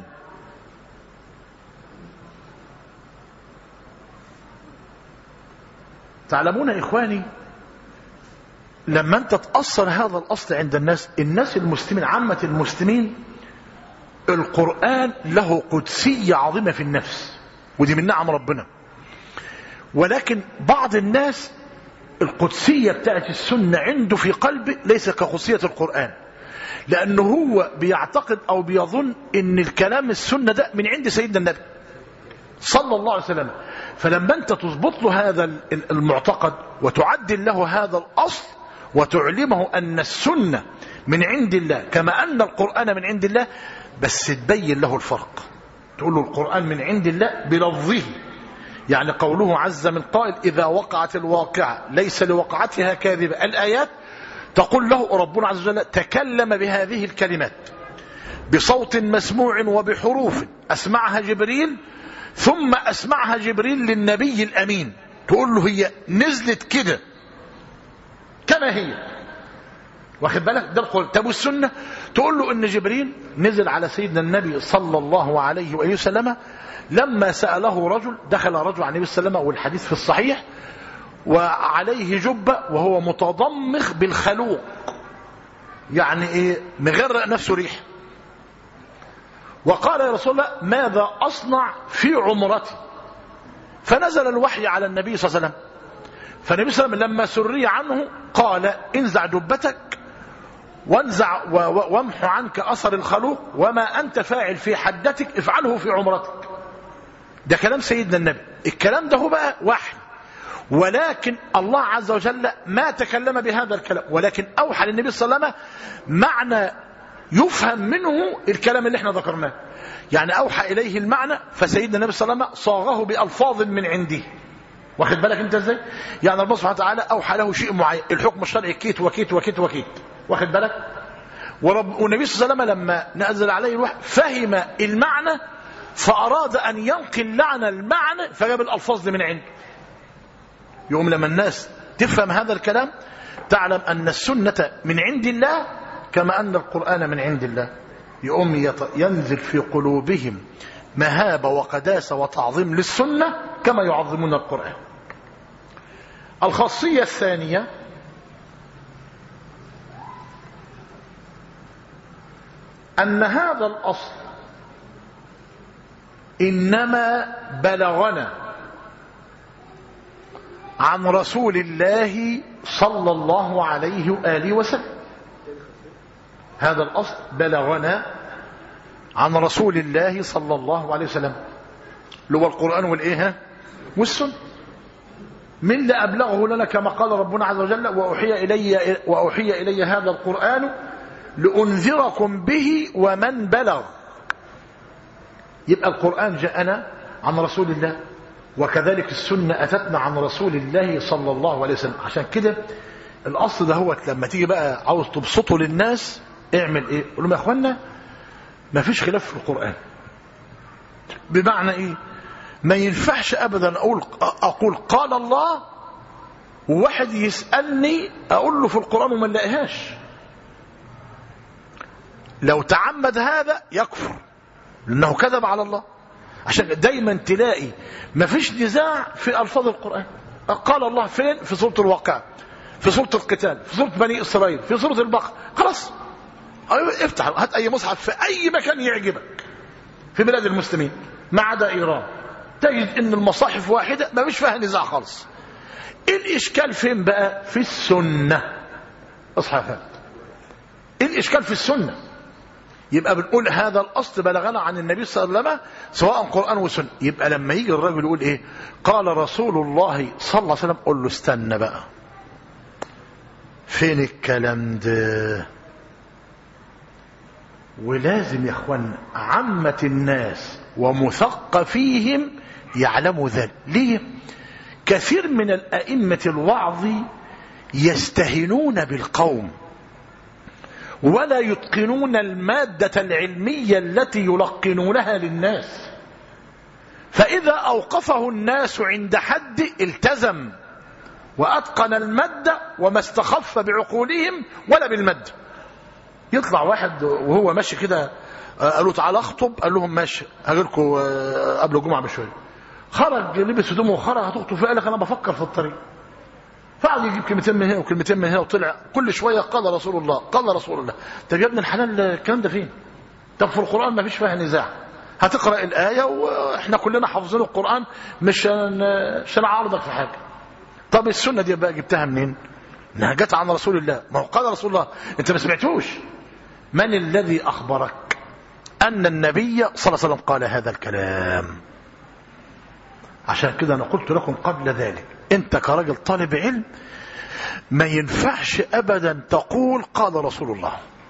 تعلمون يا إخواني لما أنت تأثر هذا الأصل عند الناس الناس المسلمين عامة المسلمين القرآن له قدسية عظيمة في النفس ودي من نعم ربنا ولكن بعض الناس القدسية بتاعت السنة عنده في قلبه ليس كقدسية القرآن لأنه هو بيعتقد أو بيظن أن الكلام السنة ده من عند سيدنا النبي صلى الله عليه وسلم فلما أنت تضبط له هذا المعتقد وتعدل له هذا الأصل وتعلمه أن السنة من عند الله كما أن القرآن من عند الله بس تبين له الفرق تقول له القرآن من عند الله بلفظه يعني قوله عز من قائل إذا وقعت الواقعة ليس لوقعتها كاذبة الآيات تقول له ربنا عز وجل تكلم بهذه الكلمات بصوت مسموع وبحروف أسمعها جبريل ثم أسمعها جبريل للنبي الأمين تقول له هي نزلت كده كما هي واخد بالك ده القول طب والسنه تقول له ان جبريل نزل على سيدنا النبي صلى الله عليه واله وسلم لما ساله رجل دخل رجل على النبي صلى الله عليه وسلم والحديث في الصحيح وعليه جبه وهو متضمخ بالخلوق يعني ايه مغرق نفسه ريح وقال يا رسول الله ماذا اصنع في عمرتي فنزل الوحي على النبي صلى الله عليه وسلم فالنبي صلى الله عليه وسلم لما سري عنه قال انزع جبتك وانزع وامح عنك اثر الخلوق وما انت فاعل في حدتك افعله في عمرتك ده كلام سيدنا النبي الكلام ده هو بقى وحي ولكن الله عز وجل ما تكلم بهذا الكلام ولكن اوحى للنبي صلى الله عليه وسلم معنى يفهم منه الكلام اللي احنا ذكرناه يعني اوحى اليه المعنى فسيدنا النبي صلى الله عليه وسلم صاغه بالفاظ من عنده واخد بالك انت ازاي يعني الله سبحانه وتعالى اوحى له شيء معين الحكم الشرعي كيت وكيت وكيت وكيت واخد بالك ورب والنبي صلى الله عليه وسلم لما نزل عليه الوحي فهم المعنى فاراد ان ينقل لعنى المعنى فجاب الالفاظ دي من عنده يوم لما الناس تفهم هذا الكلام تعلم ان السنه من عند الله كما ان القران من عند الله يقوم ينزل في قلوبهم مهابه وقداسه وتعظيم للسنه كما يعظمون القران الخاصيه الثانيه أن هذا الأصل إنما بلغنا عن رسول الله صلى الله عليه وآله وسلم هذا الأصل بلغنا عن رسول الله صلى الله عليه وسلم اللي هو القرآن والإيه والسنة من اللي أبلغه لنا كما قال ربنا عز وجل وأوحي إلي, وأوحي إلي هذا القرآن لأنذركم به ومن بلغ يبقى القرآن جاءنا عن رسول الله وكذلك السنة أتتنا عن رسول الله صلى الله عليه وسلم عشان كده الأصل ده هو لما تيجي بقى عاوز تبسطه للناس اعمل ايه قول لهم يا اخوانا ما فيش خلاف في القرآن بمعنى ايه ما ينفعش ابدا اقول اقول قال الله وواحد يسألني اقول له في القرآن وما نلاقيهاش لو تعمد هذا يكفر لأنه كذب على الله عشان دايما تلاقي ما فيش نزاع في ألفاظ القرآن قال الله فين في سورة الواقع في سورة القتال في سورة بني إسرائيل في سورة البقرة خلاص افتح هات أي مصحف في أي مكان يعجبك في بلاد المسلمين ما عدا إيران تجد إن المصاحف واحدة ما فيش فيها نزاع خالص الإشكال فين بقى في السنة اصحى الإشكال في السنة يبقى بنقول هذا الأصل بلغنا عن النبي صلى الله عليه وسلم سواء قرآن وسنة يبقى لما يجي الرجل يقول إيه قال رسول الله صلى الله عليه وسلم قل له استنى بقى فين الكلام ده ولازم يا اخوان عامة الناس ومثقفيهم يعلموا ذلك ليه كثير من الأئمة الوعظ يستهنون بالقوم ولا يتقنون المادة العلمية التي يلقنونها للناس فإذا أوقفه الناس عند حد التزم وأتقن المادة وما استخف بعقولهم ولا بالمادة يطلع واحد وهو ماشي كده قالوا تعالى اخطب قال لهم ماشي هاجيلكم قبل الجمعه بشويه خرج لبس هدومه وخرج هتخطب فيه قال لك انا بفكر في الطريق فقعد يجيب كلمتين من هنا وكلمتين من هنا وطلع كل شويه قال رسول الله قال رسول الله طب يا ابن الحلال الكلام ده فين؟ طب في القران ما فيش فيها نزاع هتقرا الايه واحنا كلنا حافظين القران مش مش هنعارضك في حاجه طب السنه دي بقى جبتها منين؟ انها جت عن رسول الله ما هو قال رسول الله انت ما سمعتوش من الذي اخبرك ان النبي صلى الله عليه وسلم قال هذا الكلام عشان كده انا قلت لكم قبل ذلك انت كراجل طالب علم ما ينفعش ابدا تقول قال رسول الله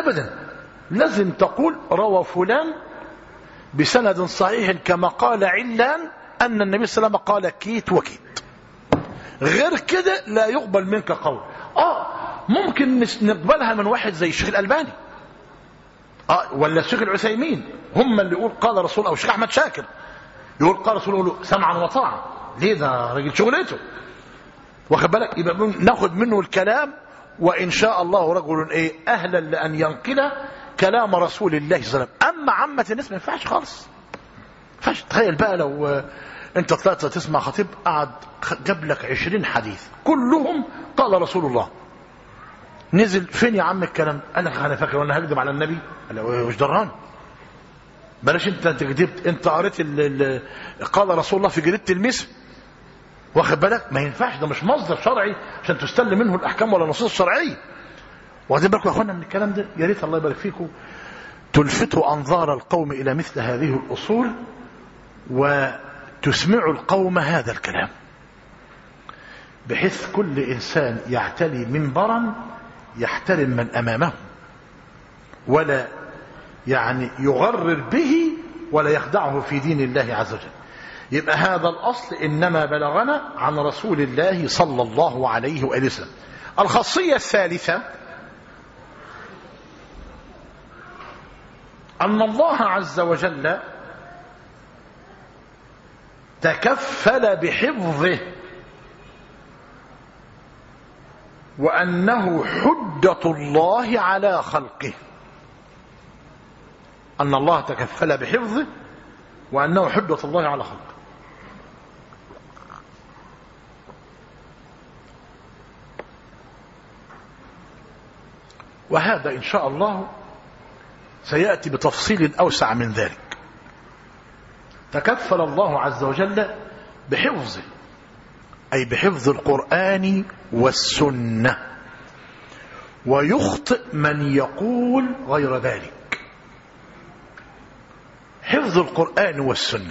أبدا لازم تقول روى فلان بسند صحيح كما قال علان أن النبي صلى الله عليه وسلم قال كيت وكيت غير كده لا يقبل منك قول آه ممكن نقبلها من واحد زي الشيخ الألباني آه ولا الشيخ العثيمين هم اللي يقول قال رسول أو الشيخ أحمد شاكر يقول قال رسول الله سمعا وطاعا ليه ده راجل شغلته واخد بالك يبقى ناخد منه الكلام وإن شاء الله رجل إيه أهلا لأن ينقل كلام رسول الله صلى الله عليه وسلم أما عامة الناس ما ينفعش خالص ينفعش تخيل بقى لو أنت طلعت تسمع خطيب قعد جاب لك عشرين حديث كلهم قال رسول الله نزل فين يا عم الكلام قال لك انا فاكر وانا هكذب على النبي قال له مش دران بلاش انت انت كذبت انت قريت قال رسول الله في جريده المسم واخد بالك ما ينفعش ده مش مصدر شرعي عشان تستل منه الاحكام ولا النصوص الشرعيه واخدين بالكم يا اخوانا من الكلام ده يا ريت الله يبارك فيكم تلفتوا انظار القوم الى مثل هذه الاصول وتسمعوا القوم هذا الكلام بحيث كل انسان يعتلي منبرا يحترم من امامه ولا يعني يغرر به ولا يخدعه في دين الله عز وجل يبقى هذا الأصل إنما بلغنا عن رسول الله صلى الله عليه وآله وسلم الخاصية الثالثة أن الله عز وجل تكفل بحفظه وأنه حجة الله على خلقه أن الله تكفل بحفظه وأنه حجة الله على خلقه وهذا إن شاء الله سيأتي بتفصيل أوسع من ذلك تكفل الله عز وجل بحفظه أي بحفظ القرآن والسنة ويخطئ من يقول غير ذلك حفظ القرآن والسنة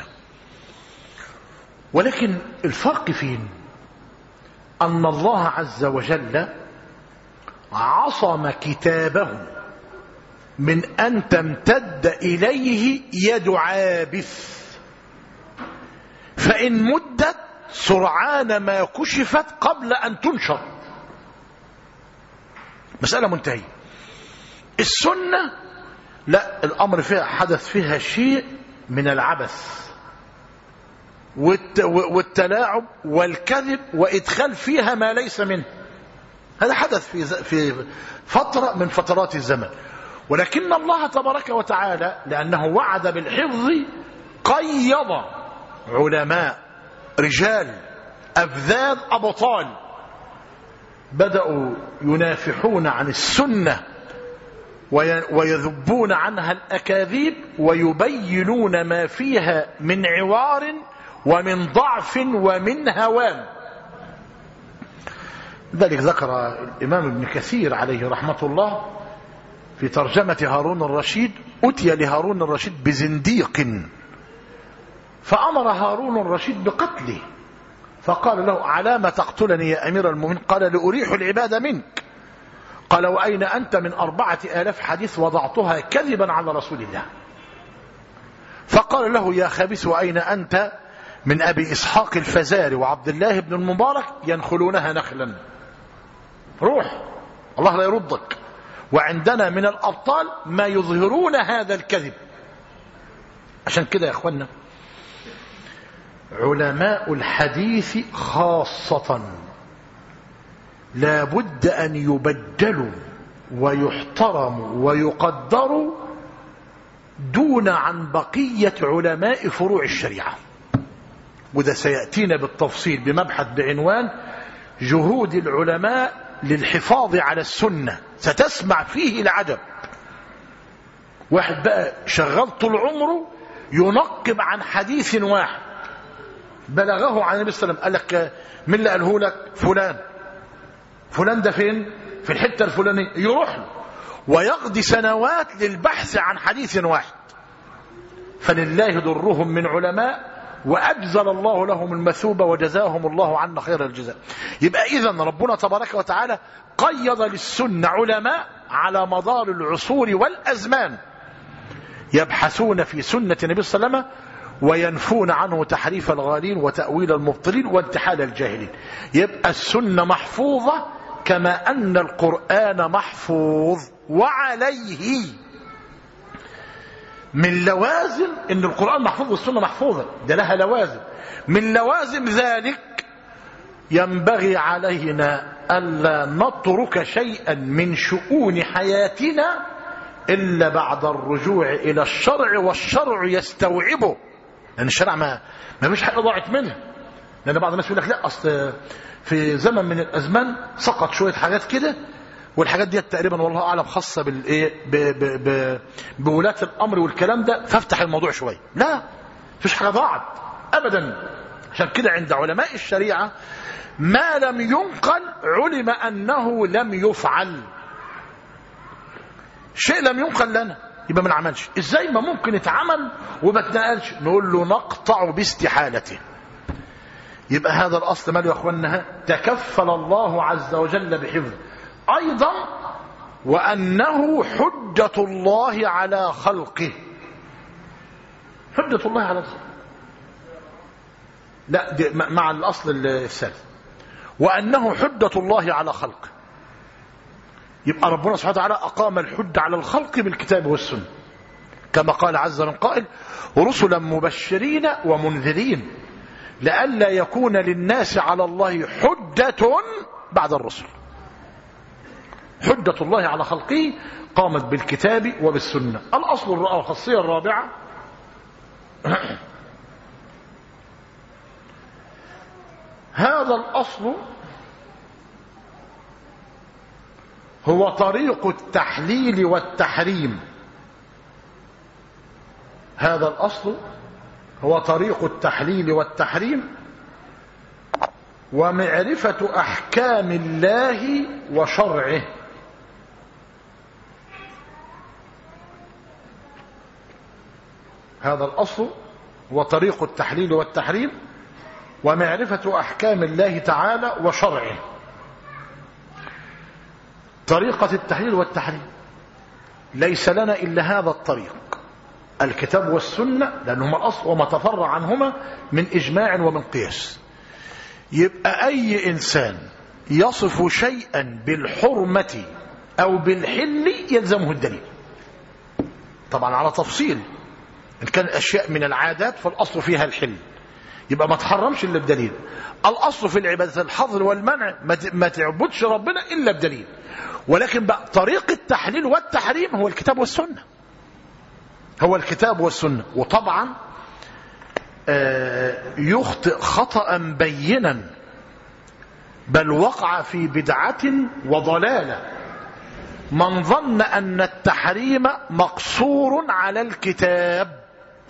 ولكن الفرق فين أن الله عز وجل عصم كتابه من أن تمتد إليه يد عابث فإن مدت سرعان ما كشفت قبل أن تنشر مسألة منتهية السنة لا الأمر فيها حدث فيها شيء من العبث والتلاعب والكذب وإدخال فيها ما ليس منه هذا حدث في في فترة من فترات الزمن ولكن الله تبارك وتعالى لأنه وعد بالحفظ قيض علماء رجال أفذاذ أبطال بدأوا ينافحون عن السنة ويذبون عنها الأكاذيب ويبينون ما فيها من عوار ومن ضعف ومن هوان ذلك ذكر الإمام ابن كثير عليه رحمة الله في ترجمة هارون الرشيد أتي لهارون الرشيد بزنديق فأمر هارون الرشيد بقتله فقال له على ما تقتلني يا أمير المؤمنين قال لأريح العباد منك قال وأين أنت من أربعة آلاف حديث وضعتها كذبا على رسول الله فقال له يا خبيث وأين أنت من أبي إسحاق الفزاري وعبد الله بن المبارك ينخلونها نخلا روح الله لا يردك وعندنا من الأبطال ما يظهرون هذا الكذب عشان كده يا أخوانا علماء الحديث خاصة لا بد أن يبدلوا ويحترموا ويقدروا دون عن بقية علماء فروع الشريعة وده سيأتينا بالتفصيل بمبحث بعنوان جهود العلماء للحفاظ على السنة ستسمع فيه العجب واحد بقى شغال طول عمره ينقب عن حديث واحد بلغه عن النبي صلى الله عليه وسلم قال لك من اللي قاله لك فلان فلان ده فين في الحتة الفلانية يروح له ويقضي سنوات للبحث عن حديث واحد فلله درهم من علماء وأجزل الله لهم المثوبة وجزاهم الله عنا خير الجزاء يبقى إذا ربنا تبارك وتعالى قيض للسنة علماء على مدار العصور والأزمان يبحثون في سنة النبي صلى الله عليه وسلم وينفون عنه تحريف الغالين وتأويل المبطلين وانتحال الجاهلين يبقى السنة محفوظة كما أن القرآن محفوظ وعليه من لوازم ان القرآن محفوظ والسنة محفوظة ده لها لوازم من لوازم ذلك ينبغي علينا ألا نترك شيئا من شؤون حياتنا إلا بعد الرجوع إلى الشرع والشرع يستوعبه لأن الشرع ما ما فيش حاجة ضاعت منه لأن بعض الناس يقول لك لا أصل في زمن من الأزمان سقط شوية حاجات كده والحاجات دي تقريبا والله اعلم خاصه بالايه بولاة الامر والكلام ده فافتح الموضوع شويه لا مفيش حاجه ضاعت ابدا عشان كده عند علماء الشريعه ما لم ينقل علم انه لم يفعل شيء لم ينقل لنا يبقى ما نعملش ازاي ما ممكن يتعمل وما اتنقلش نقول له نقطع باستحالته يبقى هذا الاصل ماله يا اخواننا تكفل الله عز وجل بحفظه أيضا وأنه حجة الله على خلقه حجة الله على الخلق لا دي مع الأصل الثالث وأنه حجة الله على خلقه يبقى ربنا سبحانه وتعالى أقام الحجة على الخلق بالكتاب والسنة كما قال عز من قائل رسلا مبشرين ومنذرين لئلا يكون للناس على الله حجة بعد الرسل حجة الله على خلقه قامت بالكتاب وبالسنة الأصل الخاصية الرابعة هذا الأصل هو طريق التحليل والتحريم هذا الأصل هو طريق التحليل والتحريم ومعرفة أحكام الله وشرعه هذا الأصل هو طريق التحليل والتحريم ومعرفة أحكام الله تعالى وشرعه طريقة التحليل والتحريم ليس لنا إلا هذا الطريق الكتاب والسنة لأنهما الأصل وما تفرع عنهما من إجماع ومن قياس يبقى أي إنسان يصف شيئا بالحرمة أو بالحل يلزمه الدليل طبعا على تفصيل إن كان أشياء من العادات فالأصل فيها الحل يبقى ما تحرمش إلا بدليل الأصل في العبادة الحظر والمنع ما تعبدش ربنا إلا بدليل ولكن بقى طريق التحليل والتحريم هو الكتاب والسنة هو الكتاب والسنة وطبعا يخطئ خطأ بينا بل وقع في بدعة وضلالة من ظن أن التحريم مقصور على الكتاب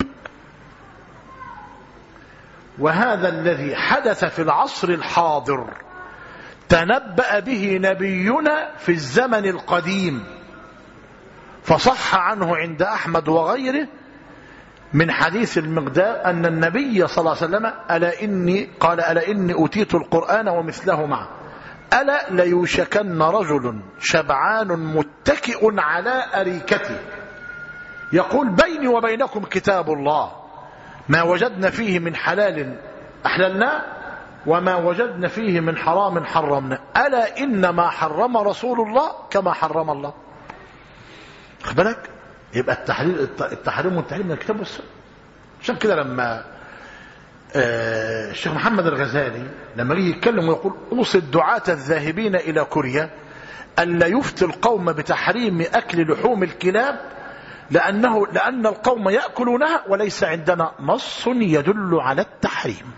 وهذا الذي حدث في العصر الحاضر تنبأ به نبينا في الزمن القديم فصح عنه عند أحمد وغيره من حديث المقدار أن النبي صلى الله عليه وسلم ألا إني قال ألا إني أوتيت القرآن ومثله معه ألا ليوشكن رجل شبعان متكئ على أريكته يقول بيني وبينكم كتاب الله ما وجدنا فيه من حلال أحللناه وما وجدنا فيه من حرام حرمنا ألا إنما حرم رسول الله كما حرم الله بالك يبقى التحليل التحريم والتحليل من الكتاب والسنة عشان كده لما آه الشيخ محمد الغزالي لما يجي يتكلم ويقول اوصي الدعاة الذاهبين إلى كوريا ألا يفتي القوم بتحريم أكل لحوم الكلاب لأنه لأن القوم يأكلونها وليس عندنا نص يدل على التحريم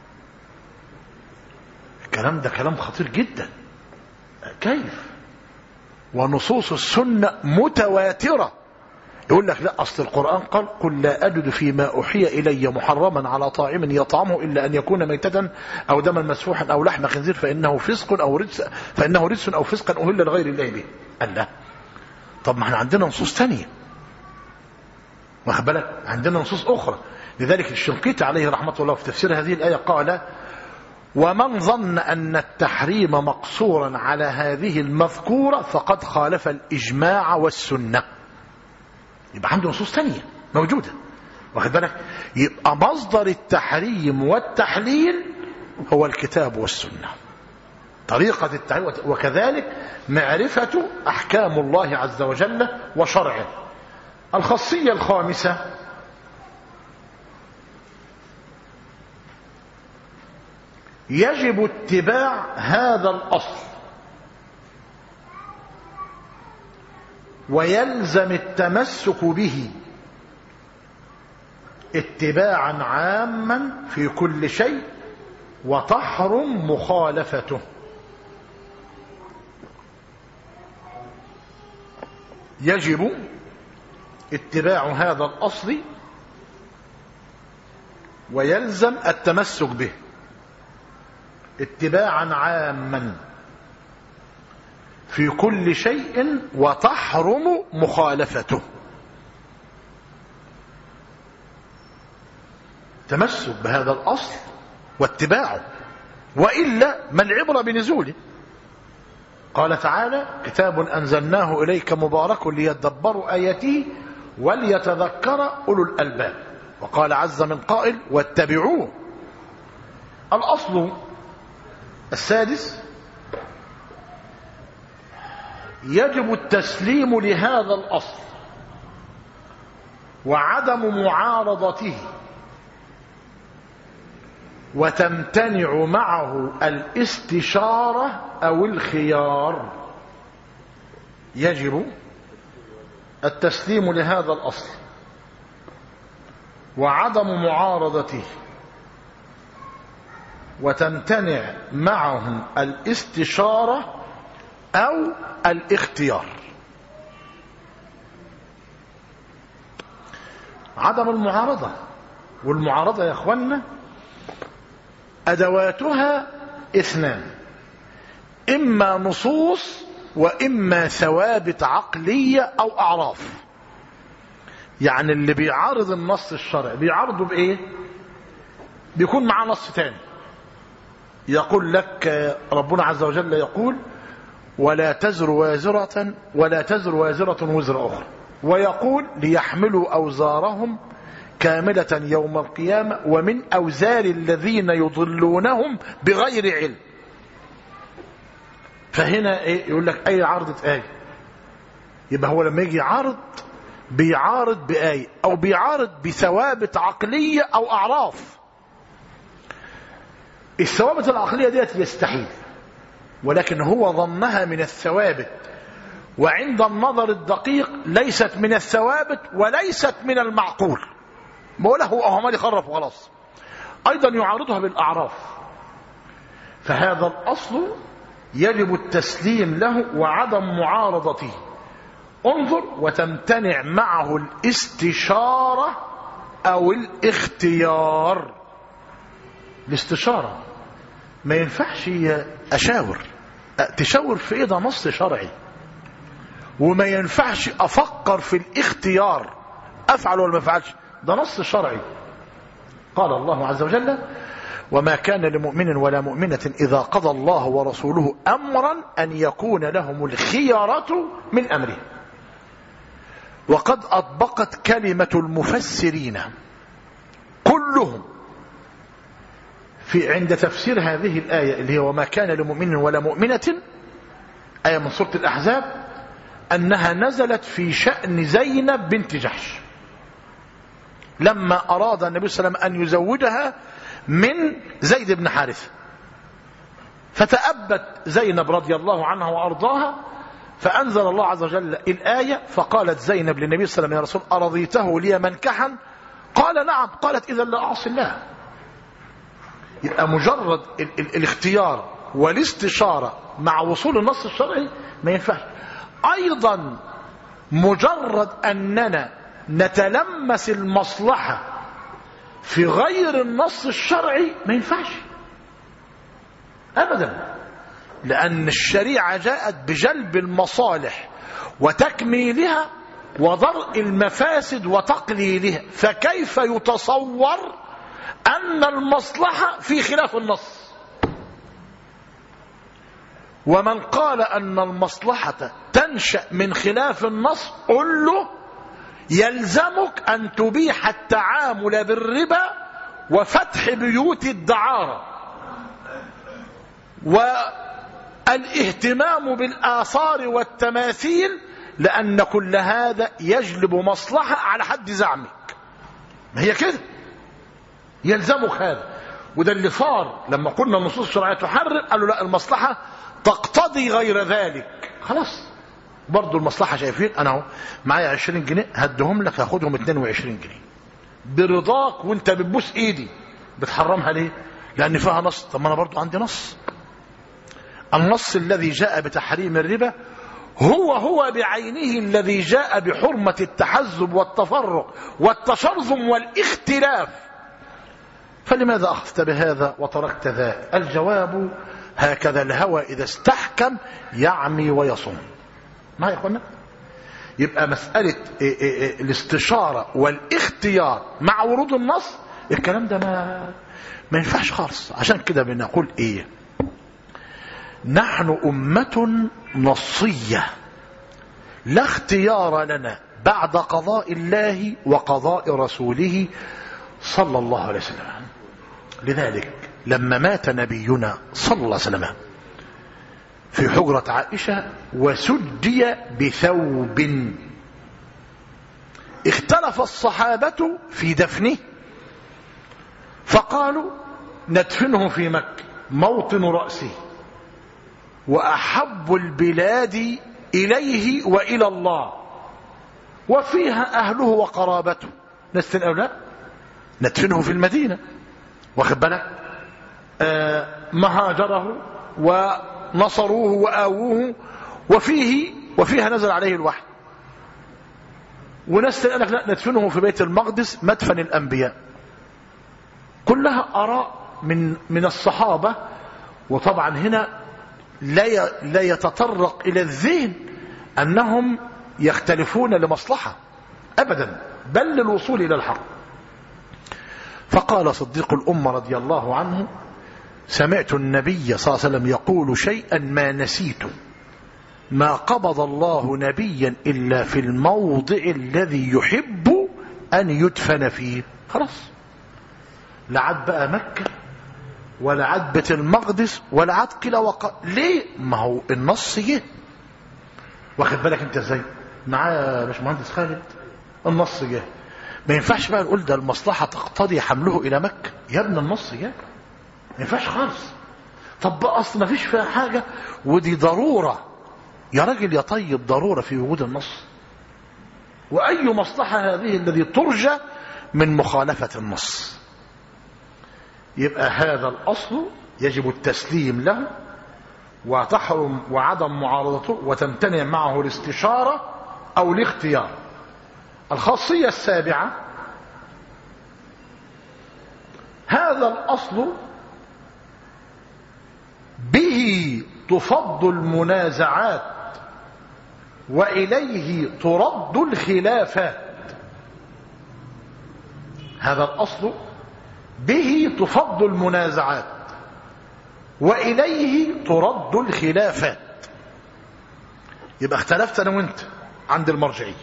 الكلام ده كلام خطير جدا كيف ونصوص السنة متواترة يقول لك لا أصل القرآن قال قل لا أجد فيما أوحي إلي محرما على طاعم يطعمه إلا أن يكون ميتة أو دما مسفوحا أو لحم خنزير فإنه فسق أو رجس فإنه رجس أو فسقا أهل لغير الله به قال لا طب ما احنا عندنا نصوص تانية واخد بالك عندنا نصوص أخرى لذلك الشنقيطي عليه رحمة الله في تفسير هذه الآية قال ومن ظن أن التحريم مقصورا على هذه المذكورة فقد خالف الإجماع والسنة يبقى عنده نصوص ثانية موجودة واخد بالك يبقى مصدر التحريم والتحليل هو الكتاب والسنة طريقة التحريم وكذلك معرفة أحكام الله عز وجل وشرعه الخاصية الخامسة يجب اتباع هذا الأصل ويلزم التمسك به اتباعا عاما في كل شيء وتحرم مخالفته يجب اتباع هذا الأصل ويلزم التمسك به اتباعا عاما في كل شيء وتحرم مخالفته تمسك بهذا الأصل واتباعه وإلا ما العبرة بنزوله قال تعالى كتاب أنزلناه إليك مبارك ليدبروا آياته وليتذكر أولو الألباب وقال عز من قائل واتبعوه الأصل السادس يجب التسليم لهذا الأصل وعدم معارضته وتمتنع معه الاستشارة أو الخيار يجب التسليم لهذا الأصل وعدم معارضته وتمتنع معه الاستشارة أو الاختيار عدم المعارضة والمعارضة يا أخوانا أدواتها اثنان إما نصوص وإما ثوابت عقلية أو أعراف يعني اللي بيعارض النص الشرعي بيعارضه بإيه بيكون معاه نص تاني يقول لك ربنا عز وجل يقول ولا تزر وازرة ولا تزر وازرة وزر أخرى ويقول ليحملوا أوزارهم كاملة يوم القيامة ومن أوزار الذين يضلونهم بغير علم فهنا إيه يقول لك أي عارضة آية يبقى هو لما يجي يعارض بيعارض بآية أو بيعارض بثوابت عقلية أو أعراف الثوابت العقلية ديت يستحيل ولكن هو ظنها من الثوابت وعند النظر الدقيق ليست من الثوابت وليست من المعقول بقوله هو عمال يخرف وخلاص ايضا يعارضها بالاعراف فهذا الاصل يجب التسليم له وعدم معارضته انظر وتمتنع معه الاستشاره او الاختيار الاستشاره ما ينفعش اشاور تشاور في ايه ده نص شرعي وما ينفعش افكر في الاختيار افعل ولا ما افعلش ده نص شرعي قال الله عز وجل وما كان لمؤمن ولا مؤمنة إذا قضى الله ورسوله أمرا أن يكون لهم الخيرة من أمره وقد أطبقت كلمة المفسرين كلهم في عند تفسير هذه الآية اللي هي وما كان لمؤمن ولا مؤمنة آية من سورة الأحزاب أنها نزلت في شأن زينب بنت جحش لما أراد النبي صلى الله عليه وسلم أن يزوجها من زيد بن حارثة فتأبت زينب رضي الله عنها وأرضاها فأنزل الله عز وجل الآية فقالت زينب للنبي صلى الله عليه وسلم يا رسول أرضيته لي منكحا قال نعم قالت إذا لا أعصي الله يبقى مجرد ال ال الاختيار والاستشارة مع وصول النص الشرعي ما ينفعش أيضا مجرد أننا نتلمس المصلحة في غير النص الشرعي ما ينفعش أبدا لأن الشريعة جاءت بجلب المصالح وتكميلها ودرء المفاسد وتقليلها فكيف يتصور أن المصلحة في خلاف النص ومن قال أن المصلحة تنشأ من خلاف النص قل له يلزمك أن تبيح التعامل بالربا وفتح بيوت الدعارة والاهتمام بالآثار والتماثيل لأن كل هذا يجلب مصلحة على حد زعمك ما هي كده يلزمك هذا وده اللي صار لما قلنا النصوص الشرعية تحرم قالوا لا المصلحة تقتضي غير ذلك خلاص برضو المصلحة شايفين أنا اهو معايا 20 جنيه هدهم لك هاخدهم 22 جنيه برضاك وانت بتبوس ايدي بتحرمها ليه لأن فيها نص طب ما أنا برضو عندي نص النص الذي جاء بتحريم الربا هو هو بعينه الذي جاء بحرمة التحزب والتفرق والتشرذم والاختلاف فلماذا أخذت بهذا وتركت ذا الجواب هكذا الهوى إذا استحكم يعمي ويصم ما يا أخوانا يبقى مسألة الاستشارة والاختيار مع ورود النص الكلام ده ما ما ينفعش خالص عشان كده بنقول ايه نحن أمة نصية لا اختيار لنا بعد قضاء الله وقضاء رسوله صلى الله عليه وسلم لذلك لما مات نبينا صلى الله عليه وسلم في حجرة عائشة وسدي بثوب اختلف الصحابة في دفنه فقالوا ندفنه في مكة موطن رأسه وأحب البلاد إليه وإلى الله وفيها أهله وقرابته نستن أو لا ندفنه في المدينة واخد بالك آه مهاجره ونصروه وآووه وفيه وفيها نزل عليه الوحي وناس قال لك لا ندفنه في بيت المقدس مدفن الأنبياء كلها آراء من من الصحابة وطبعا هنا لا لا يتطرق إلى الذهن أنهم يختلفون لمصلحة أبدا بل للوصول إلى الحق فقال صديق الأمة رضي الله عنه سمعت النبي صلى الله عليه وسلم يقول شيئا ما نسيته ما قبض الله نبيا إلا في الموضع الذي يحب أن يدفن فيه خلاص لا عاد بقى مكة ولا عاد بيت المقدس ولا عاد كلا وق... ليه ما هو النص جه واخد بالك انت ازاي معايا يا باشمهندس خالد النص جه ما ينفعش بقى نقول ده المصلحة تقتضي حمله إلى مكة يا ابن النص جه ما ينفعش خالص طب بقى أصل ما فيش فيها حاجة ودي ضرورة يا راجل يا طيب ضرورة في وجود النص وأي مصلحة هذه الذي ترجى من مخالفة النص يبقى هذا الأصل يجب التسليم له وتحرم وعدم معارضته وتمتنع معه الاستشارة أو الاختيار الخاصية السابعة هذا الأصل به تفض المنازعات وإليه ترد الخلافات هذا الأصل به تفض المنازعات وإليه ترد الخلافات يبقى اختلفت أنا وانت عند المرجعية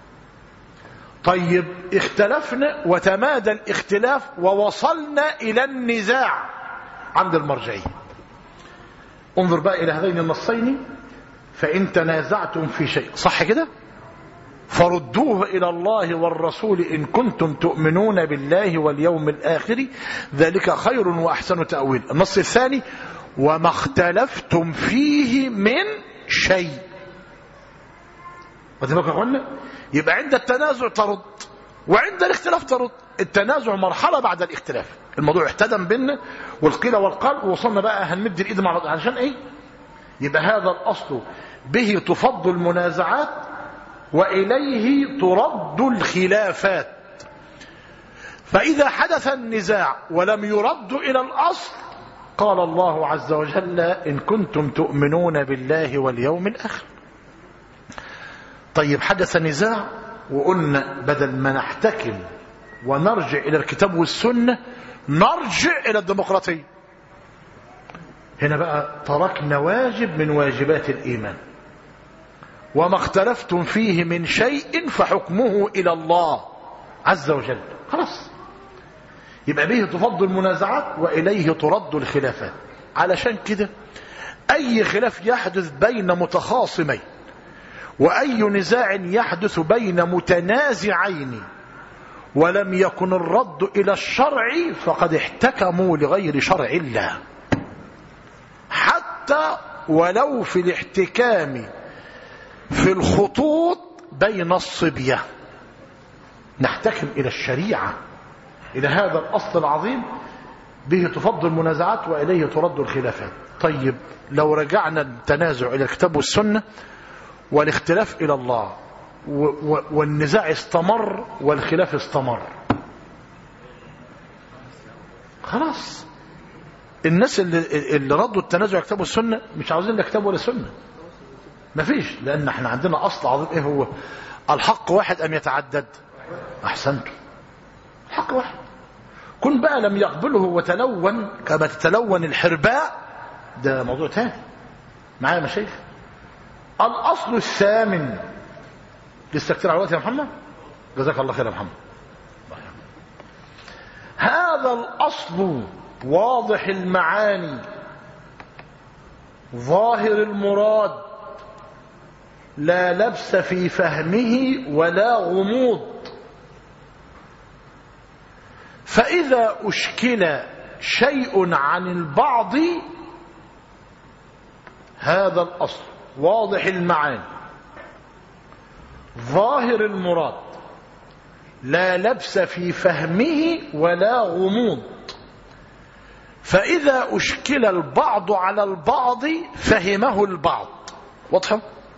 طيب اختلفنا وتمادى الاختلاف ووصلنا إلى النزاع عند المرجعية انظر بقى إلى هذين النصين فإن تنازعتم في شيء صح كده فردوه إلى الله والرسول إن كنتم تؤمنون بالله واليوم الآخر ذلك خير وأحسن تأويل النص الثاني وما اختلفتم فيه من شيء وذلك قلنا يبقى عند التنازع ترد وعند الاختلاف ترد التنازع مرحلة بعد الاختلاف الموضوع احتدم بينا والقيل والقال ووصلنا بقى هنمد الايد مع بعض عشان ايه يبقى هذا الاصل به تفض المنازعات واليه ترد الخلافات فاذا حدث النزاع ولم يرد الى الاصل قال الله عز وجل ان كنتم تؤمنون بالله واليوم الاخر طيب حدث نزاع وقلنا بدل ما نحتكم ونرجع إلى الكتاب والسنة نرجع إلى الديمقراطية هنا بقى تركنا واجب من واجبات الإيمان وما اختلفتم فيه من شيء فحكمه إلى الله عز وجل خلاص يبقى به تفض المنازعات وإليه ترد الخلافات علشان كده أي خلاف يحدث بين متخاصمين وأي نزاع يحدث بين متنازعين ولم يكن الرد إلى الشرع فقد احتكموا لغير شرع الله حتى ولو في الاحتكام في الخطوط بين الصبية نحتكم إلى الشريعة إلى هذا الأصل العظيم به تفضل المنازعات وإليه ترد الخلافات طيب لو رجعنا التنازع إلى الكتاب والسنة والاختلاف إلى الله والنزاع استمر والخلاف استمر خلاص الناس اللي, اللي ردوا التنازع كتاب والسنة مش عاوزين لا كتاب ولا سنة مفيش لأن احنا عندنا أصل عظيم ايه هو الحق واحد أم يتعدد أحسنت الحق واحد كن بقى لم يقبله وتلون كما تتلون الحرباء ده موضوع تاني معايا يا مشايخ الأصل الثامن لسه كتير على الوقت يا محمد جزاك الله خير يا محمد هذا الأصل واضح المعاني ظاهر المراد لا لبس في فهمه ولا غموض فإذا أشكل شيء عن البعض هذا الأصل واضح المعاني ظاهر المراد لا لبس في فهمه ولا غموض فإذا أشكل البعض على البعض فهمه البعض واضح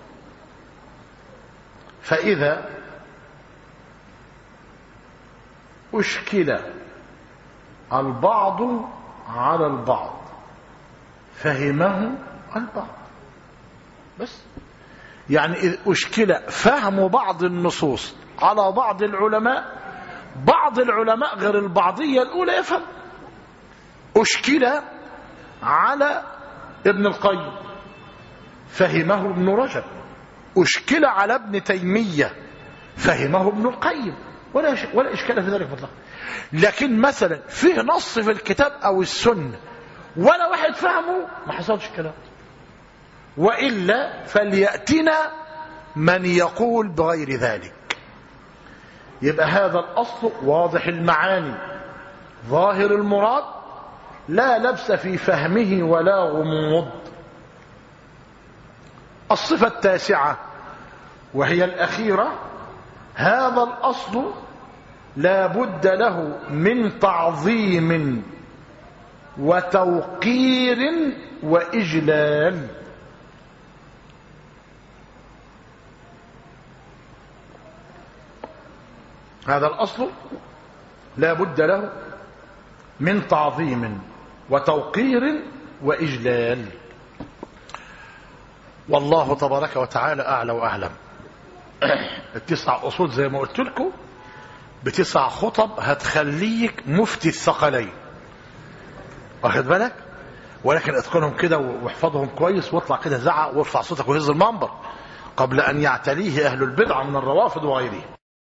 فإذا أشكل البعض على البعض فهمه البعض بس يعني إذ أشكل فهم بعض النصوص على بعض العلماء بعض العلماء غير البعضية الأولى يفهم أشكل على ابن القيم فهمه ابن رجب أشكل على ابن تيمية فهمه ابن القيم ولا ولا إشكال في ذلك مطلقا لكن مثلا فيه نص في الكتاب أو السنة ولا واحد فهمه ما حصلش كلام وإلا فليأتنا من يقول بغير ذلك يبقى هذا الأصل واضح المعاني ظاهر المراد لا لبس في فهمه ولا غموض الصفة التاسعة وهي الأخيرة هذا الأصل لا بد له من تعظيم وتوقير وإجلال هذا الأصل لا بد له من تعظيم وتوقير وإجلال والله تبارك وتعالى أعلى وأعلم التسع أصول زي ما قلت لكم بتسع خطب هتخليك مفتي الثقلين واخد بالك ولكن اتقنهم كده واحفظهم كويس واطلع كده زعق وارفع صوتك وهز المنبر قبل أن يعتليه أهل البدع من الروافض وغيرهم